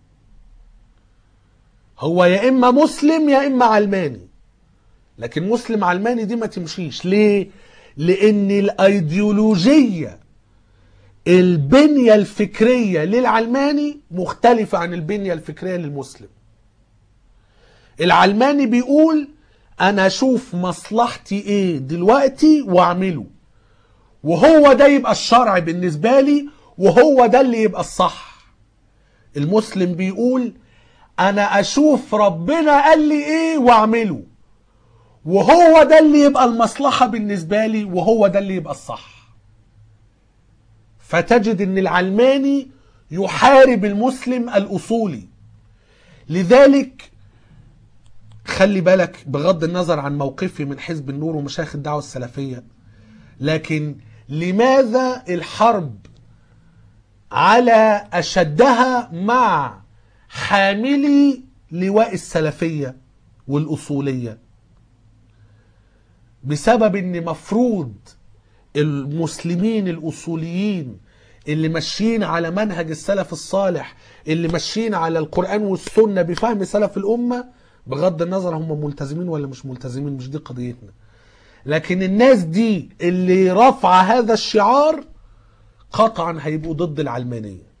هو يا اما مسلم يا اما علماني لكن مسلم علماني دي ما تمشيش ليه لان الايديولوجيه البنيه الفكريه للعلماني مختلفه عن البنيه الفكريه للمسلم العلماني بيقول انا اشوف مصلحتي ايه دلوقتي واعمله وهو ده يبقى الشرع بالنسبه لي وهو ده اللي يبقى الصح المسلم بيقول انا اشوف ربنا قال لي ايه واعمله وهو ده اللي يبقى المصلحة بالنسبة لي وهو ده اللي يبقى الصح فتجد ان العلماني يحارب المسلم الاصولي لذلك خلي بالك بغض النظر عن موقفي من حزب النور ومشايخ الدعوة السلفية لكن لماذا الحرب على أشدها مع حاملي لواء السلفية والأصولية بسبب ان مفروض المسلمين الأصوليين اللي ماشيين على منهج السلف الصالح اللي ماشيين على القرآن والسنة بفهم سلف الأمة بغض النظر هم ملتزمين ولا مش ملتزمين مش دي قضيتنا لكن الناس دي اللي رفع هذا الشعار قطعا هيبقوا ضد العلمانية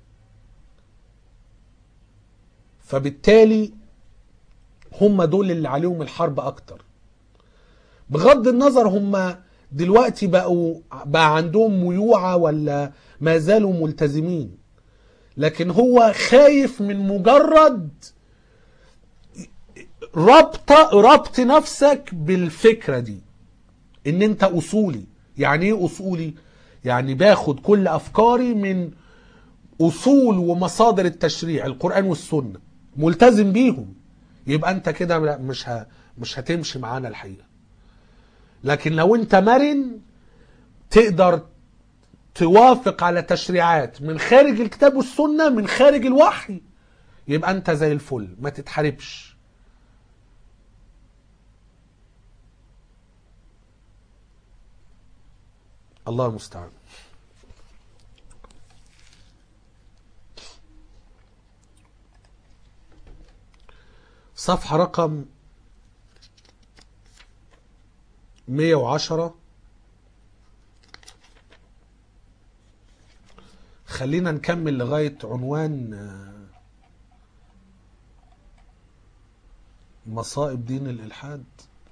فبالتالي هم دول اللي عليهم الحرب اكتر بغض النظر هم دلوقتي بقوا بقى عندهم ميوعة ولا ما زالوا ملتزمين لكن هو خايف من مجرد ربط ربط نفسك بالفكرة دي ان انت اصولي يعني ايه اصولي يعني باخد كل افكاري من اصول ومصادر التشريع القران والسنه ملتزم بيهم يبقى انت كده لا، مش ه... مش هتمشي معانا الحقيقه لكن لو انت مرن تقدر توافق على تشريعات من خارج الكتاب والسنه من خارج الوحي يبقى انت زي الفل ما تتحاربش الله المستعان صفحة رقم 110 خلينا نكمل لغاية عنوان آه، مصائب دين الإلحاد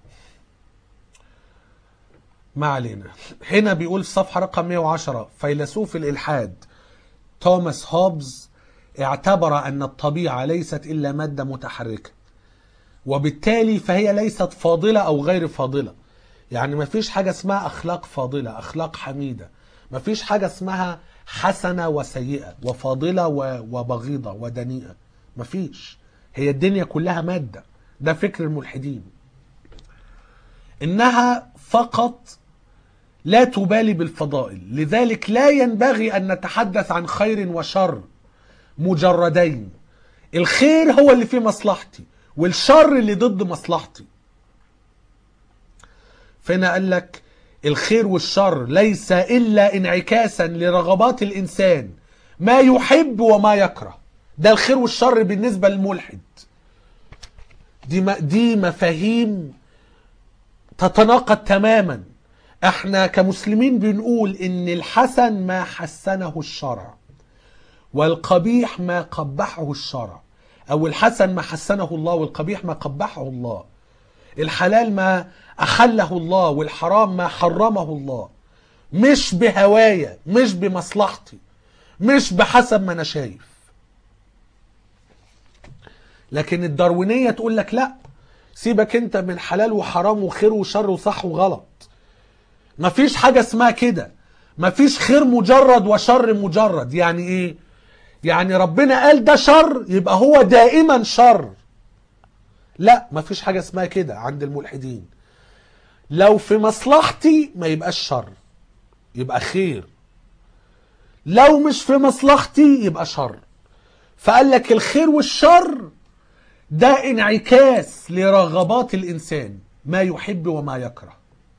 ما علينا هنا بيقول في صفحة رقم 110 فيلسوف الإلحاد توماس هوبز اعتبر أن الطبيعة ليست إلا مادة متحركة وبالتالي فهي ليست فاضلة أو غير فاضلة يعني ما فيش حاجة اسمها أخلاق فاضلة أخلاق حميدة ما فيش حاجة اسمها حسنة وسيئة وفاضلة و- وبغيضة ودنيئة ما فيش هي الدنيا كلها مادة ده فكر الملحدين إنها فقط لا تبالي بالفضائل لذلك لا ينبغي أن نتحدث عن خير وشر مجردين الخير هو اللي فيه مصلحتي والشر اللي ضد مصلحتي فهنا قال لك الخير والشر ليس إلا انعكاسا لرغبات الإنسان ما يحب وما يكره ده الخير والشر بالنسبة للملحد دي, م- دي مفاهيم تتناقض تماما احنا كمسلمين بنقول ان الحسن ما حسنه الشرع والقبيح ما قبحه الشرع او الحسن ما حسنه الله والقبيح ما قبحه الله الحلال ما احله الله والحرام ما حرمه الله مش بهوايا مش بمصلحتي مش بحسب ما انا شايف لكن الداروينية تقول لك لا سيبك انت من حلال وحرام وخير وشر وصح وغلط مفيش حاجة اسمها كده مفيش خير مجرد وشر مجرد يعني ايه يعني ربنا قال ده شر يبقى هو دائما شر لا مفيش حاجة اسمها كده عند الملحدين لو في مصلحتي ما يبقاش شر يبقى خير لو مش في مصلحتي يبقى شر فقال لك الخير والشر ده انعكاس لرغبات الإنسان ما يحب وما يكره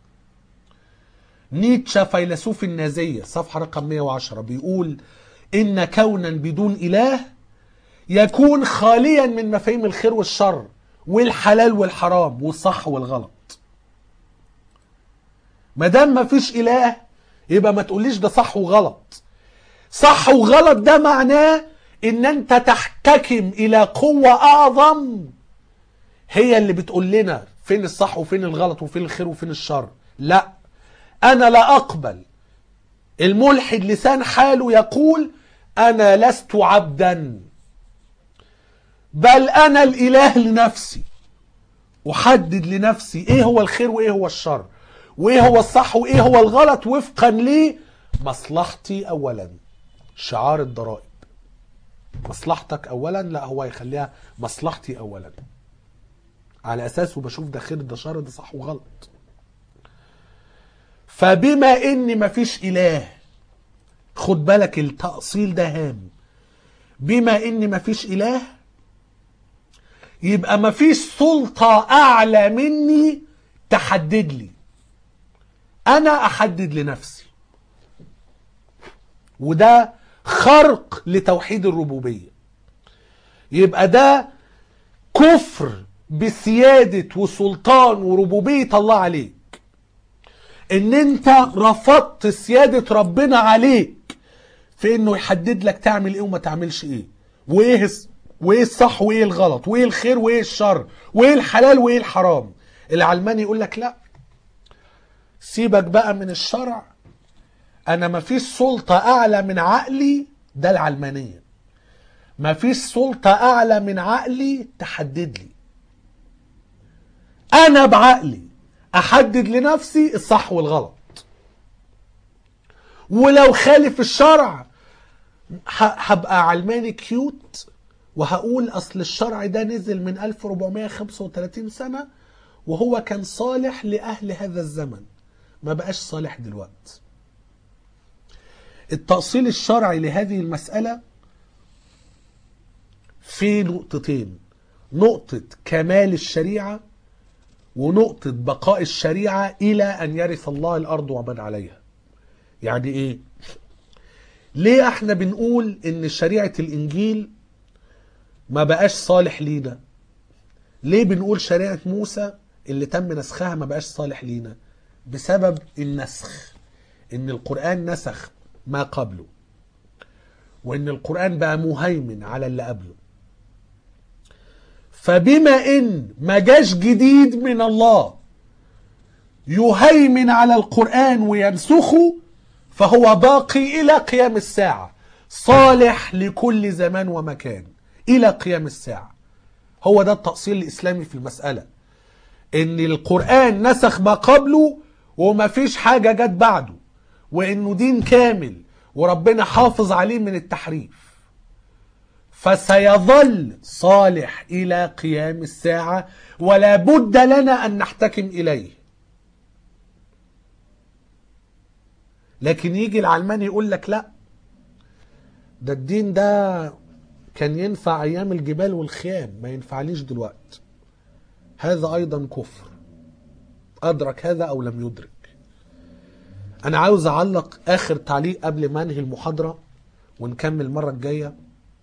نيتشه فيلسوف النازية صفحة رقم 110 بيقول إن كونا بدون إله يكون خاليا من مفاهيم الخير والشر والحلال والحرام والصح والغلط ما دام ما فيش إله يبقى ما تقوليش ده صح وغلط صح وغلط ده معناه ان انت تحتكم الى قوة اعظم هي اللي بتقول لنا فين الصح وفين الغلط وفين الخير وفين الشر لا انا لا اقبل الملحد لسان حاله يقول انا لست عبدا بل انا الاله لنفسي احدد لنفسي ايه هو الخير وايه هو الشر وايه هو الصح وايه هو الغلط وفقا لمصلحتي اولا شعار الضرائب مصلحتك اولا لا هو يخليها مصلحتي اولا على اساسه بشوف ده خير ده شر ده صح وغلط فبما ان مفيش اله خد بالك التأصيل ده هام بما ان مفيش اله يبقى مفيش سلطة اعلى مني تحدد لي انا احدد لنفسي وده خرق لتوحيد الربوبية يبقى ده كفر بسيادة وسلطان وربوبية الله عليك ان انت رفضت سيادة ربنا عليك في انه يحدد لك تعمل ايه وما تعملش ايه وايه الس- وايه الصح وايه الغلط وايه الخير وايه الشر وايه الحلال وايه الحرام العلماني يقول لك لا سيبك بقى من الشرع انا مفيش سلطة اعلى من عقلي ده العلمانية مفيش سلطة اعلى من عقلي تحدد لي انا بعقلي احدد لنفسي الصح والغلط ولو خالف الشرع ه- هبقى علماني كيوت وهقول اصل الشرع ده نزل من 1435 سنة وهو كان صالح لأهل هذا الزمن ما بقاش صالح دلوقتي التأصيل الشرعي لهذه المسألة في نقطتين نقطة كمال الشريعة ونقطة بقاء الشريعة إلى أن يرث الله الأرض ومن عليها يعني إيه؟ ليه احنا بنقول ان شريعة الانجيل ما بقاش صالح لينا ليه بنقول شريعة موسى اللي تم نسخها ما بقاش صالح لينا بسبب النسخ ان القرآن نسخ ما قبله وان القرآن بقى مهيمن على اللي قبله فبما ان ما جاش جديد من الله يهيمن على القرآن وينسخه فهو باقي إلى قيام الساعة صالح لكل زمان ومكان إلى قيام الساعة هو ده التأصيل الإسلامي في المسألة إن القرآن نسخ ما قبله وما فيش حاجة جت بعده وإنه دين كامل وربنا حافظ عليه من التحريف فسيظل صالح إلى قيام الساعة ولا بد لنا أن نحتكم إليه لكن يجي العلماني يقول لك لا ده الدين ده كان ينفع ايام الجبال والخيام ما ينفعليش دلوقتي هذا ايضا كفر ادرك هذا او لم يدرك انا عاوز اعلق اخر تعليق قبل ما انهي المحاضره ونكمل المره الجايه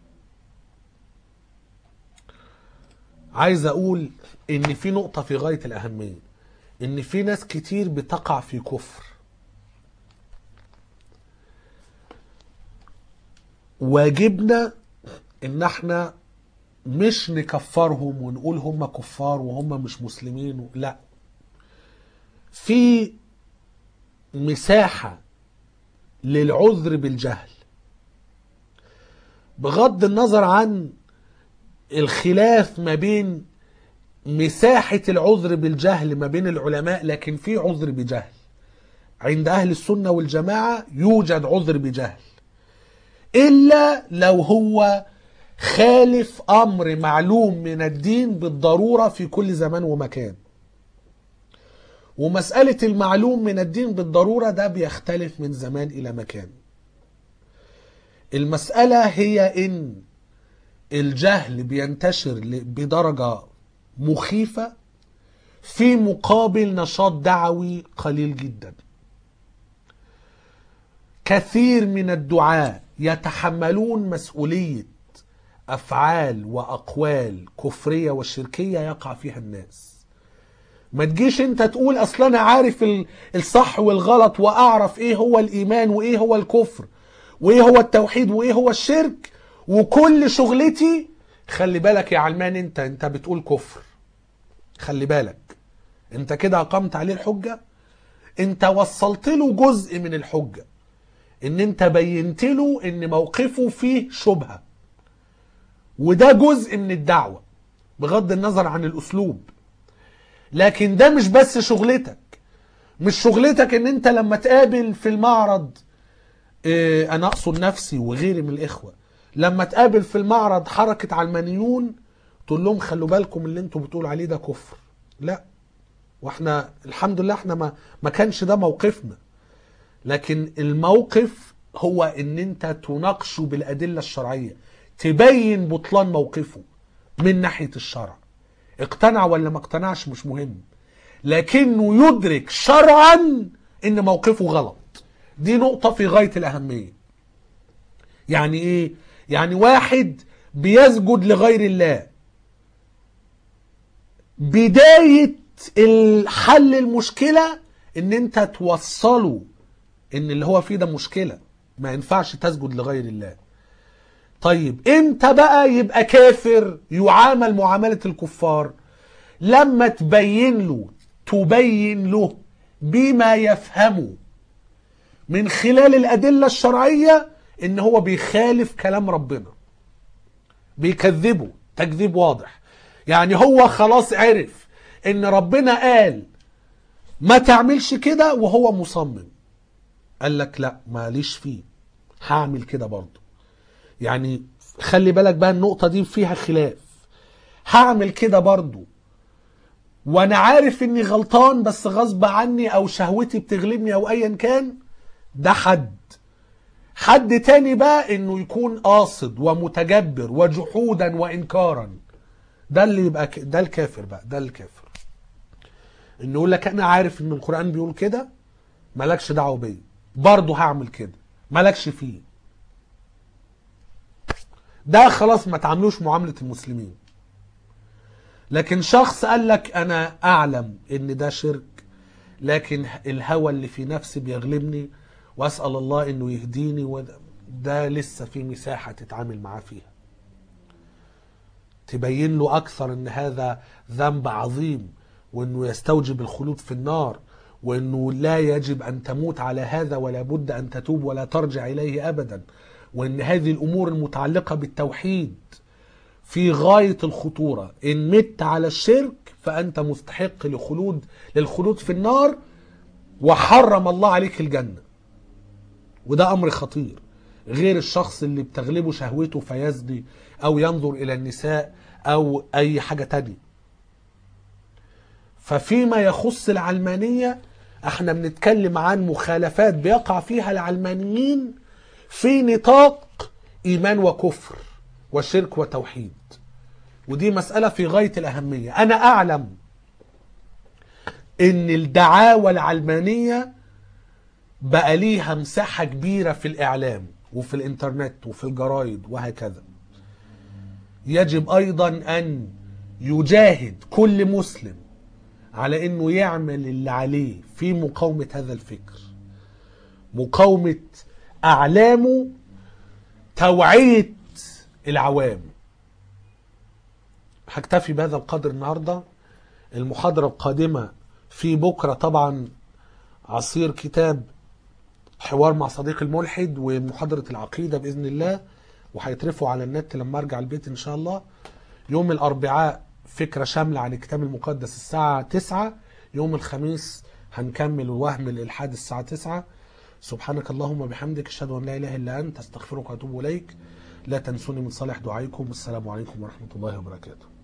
عايز اقول ان في نقطه في غايه الاهميه ان في ناس كتير بتقع في كفر واجبنا ان احنا مش نكفرهم ونقول هم كفار وهم مش مسلمين لا في مساحة للعذر بالجهل بغض النظر عن الخلاف ما بين مساحة العذر بالجهل ما بين العلماء لكن في عذر بجهل عند أهل السنة والجماعة يوجد عذر بجهل إلا لو هو خالف أمر معلوم من الدين بالضرورة في كل زمان ومكان ومسألة المعلوم من الدين بالضرورة ده بيختلف من زمان إلى مكان المسألة هي إن الجهل بينتشر ل- بدرجة مخيفة في مقابل نشاط دعوي قليل جدا كثير من الدعاة يتحملون مسؤولية أفعال وأقوال كفرية وشركية يقع فيها الناس ما تجيش انت تقول اصل انا عارف ال- الصح والغلط واعرف ايه هو الايمان وايه هو الكفر وايه هو التوحيد وايه هو الشرك وكل شغلتي خلي بالك يا علمان انت انت بتقول كفر خلي بالك انت كده اقمت عليه الحجة انت وصلت له جزء من الحجة ان انت بينت له ان موقفه فيه شبهة وده جزء من الدعوة بغض النظر عن الاسلوب لكن ده مش بس شغلتك مش شغلتك ان انت لما تقابل في المعرض اه انا اقصد نفسي وغيري من الاخوة لما تقابل في المعرض حركة علمانيون تقول لهم خلوا بالكم اللي انتوا بتقولوا عليه ده كفر لا واحنا الحمد لله احنا ما ما كانش ده موقفنا لكن الموقف هو ان انت تناقشه بالادله الشرعيه تبين بطلان موقفه من ناحيه الشرع اقتنع ولا ما اقتنعش مش مهم لكنه يدرك شرعا ان موقفه غلط دي نقطه في غايه الاهميه يعني ايه يعني واحد بيسجد لغير الله بدايه الحل المشكله ان انت توصله ان اللي هو فيه ده مشكله ما ينفعش تسجد لغير الله طيب امتى بقى يبقى كافر يعامل معامله الكفار لما تبين له تبين له بما يفهمه من خلال الادله الشرعيه ان هو بيخالف كلام ربنا بيكذبه تكذيب واضح يعني هو خلاص عرف ان ربنا قال ما تعملش كده وهو مصمم قال لك لا ماليش فيه هعمل كده برضه يعني خلي بالك بقى النقطة دي فيها خلاف هعمل كده برضه وانا عارف اني غلطان بس غصب عني او شهوتي بتغلبني او ايا كان ده حد حد تاني بقى انه يكون قاصد ومتجبر وجحودا وانكارا ده اللي يبقى ك... ده الكافر بقى ده الكافر انه يقول لك انا عارف ان القران بيقول كده مالكش دعوه بيا برضه هعمل كده مالكش فيه ده خلاص ما تعاملوش معامله المسلمين لكن شخص قال لك انا اعلم ان ده شرك لكن الهوى اللي في نفسي بيغلبني واسال الله انه يهديني وده ده لسه في مساحه تتعامل معاه فيها تبين له اكثر ان هذا ذنب عظيم وانه يستوجب الخلود في النار وانه لا يجب ان تموت على هذا ولا بد ان تتوب ولا ترجع اليه ابدا وان هذه الامور المتعلقه بالتوحيد في غايه الخطوره ان مت على الشرك فانت مستحق لخلود للخلود في النار وحرم الله عليك الجنه وده امر خطير غير الشخص اللي بتغلبه شهوته فيزني او ينظر الى النساء او اي حاجه تانية ففيما يخص العلمانيه احنا بنتكلم عن مخالفات بيقع فيها العلمانيين في نطاق ايمان وكفر وشرك وتوحيد ودي مساله في غايه الاهميه انا اعلم ان الدعاوى العلمانيه بقى ليها مساحه كبيره في الاعلام وفي الانترنت وفي الجرايد وهكذا يجب ايضا ان يجاهد كل مسلم على انه يعمل اللي عليه في مقاومه هذا الفكر مقاومه اعلامه توعيه العوام هكتفي بهذا القدر النهارده المحاضره القادمه في بكره طبعا عصير كتاب حوار مع صديق الملحد ومحاضرة العقيدة بإذن الله وهيترفعوا على النت لما أرجع البيت إن شاء الله يوم الأربعاء فكرة شاملة عن الكتاب المقدس الساعة 9 يوم الخميس هنكمل وهم الإلحاد الساعة 9 سبحانك اللهم وبحمدك أشهد أن لا إله إلا أنت أستغفرك وأتوب إليك لا تنسوني من صالح دعائكم والسلام عليكم ورحمة الله وبركاته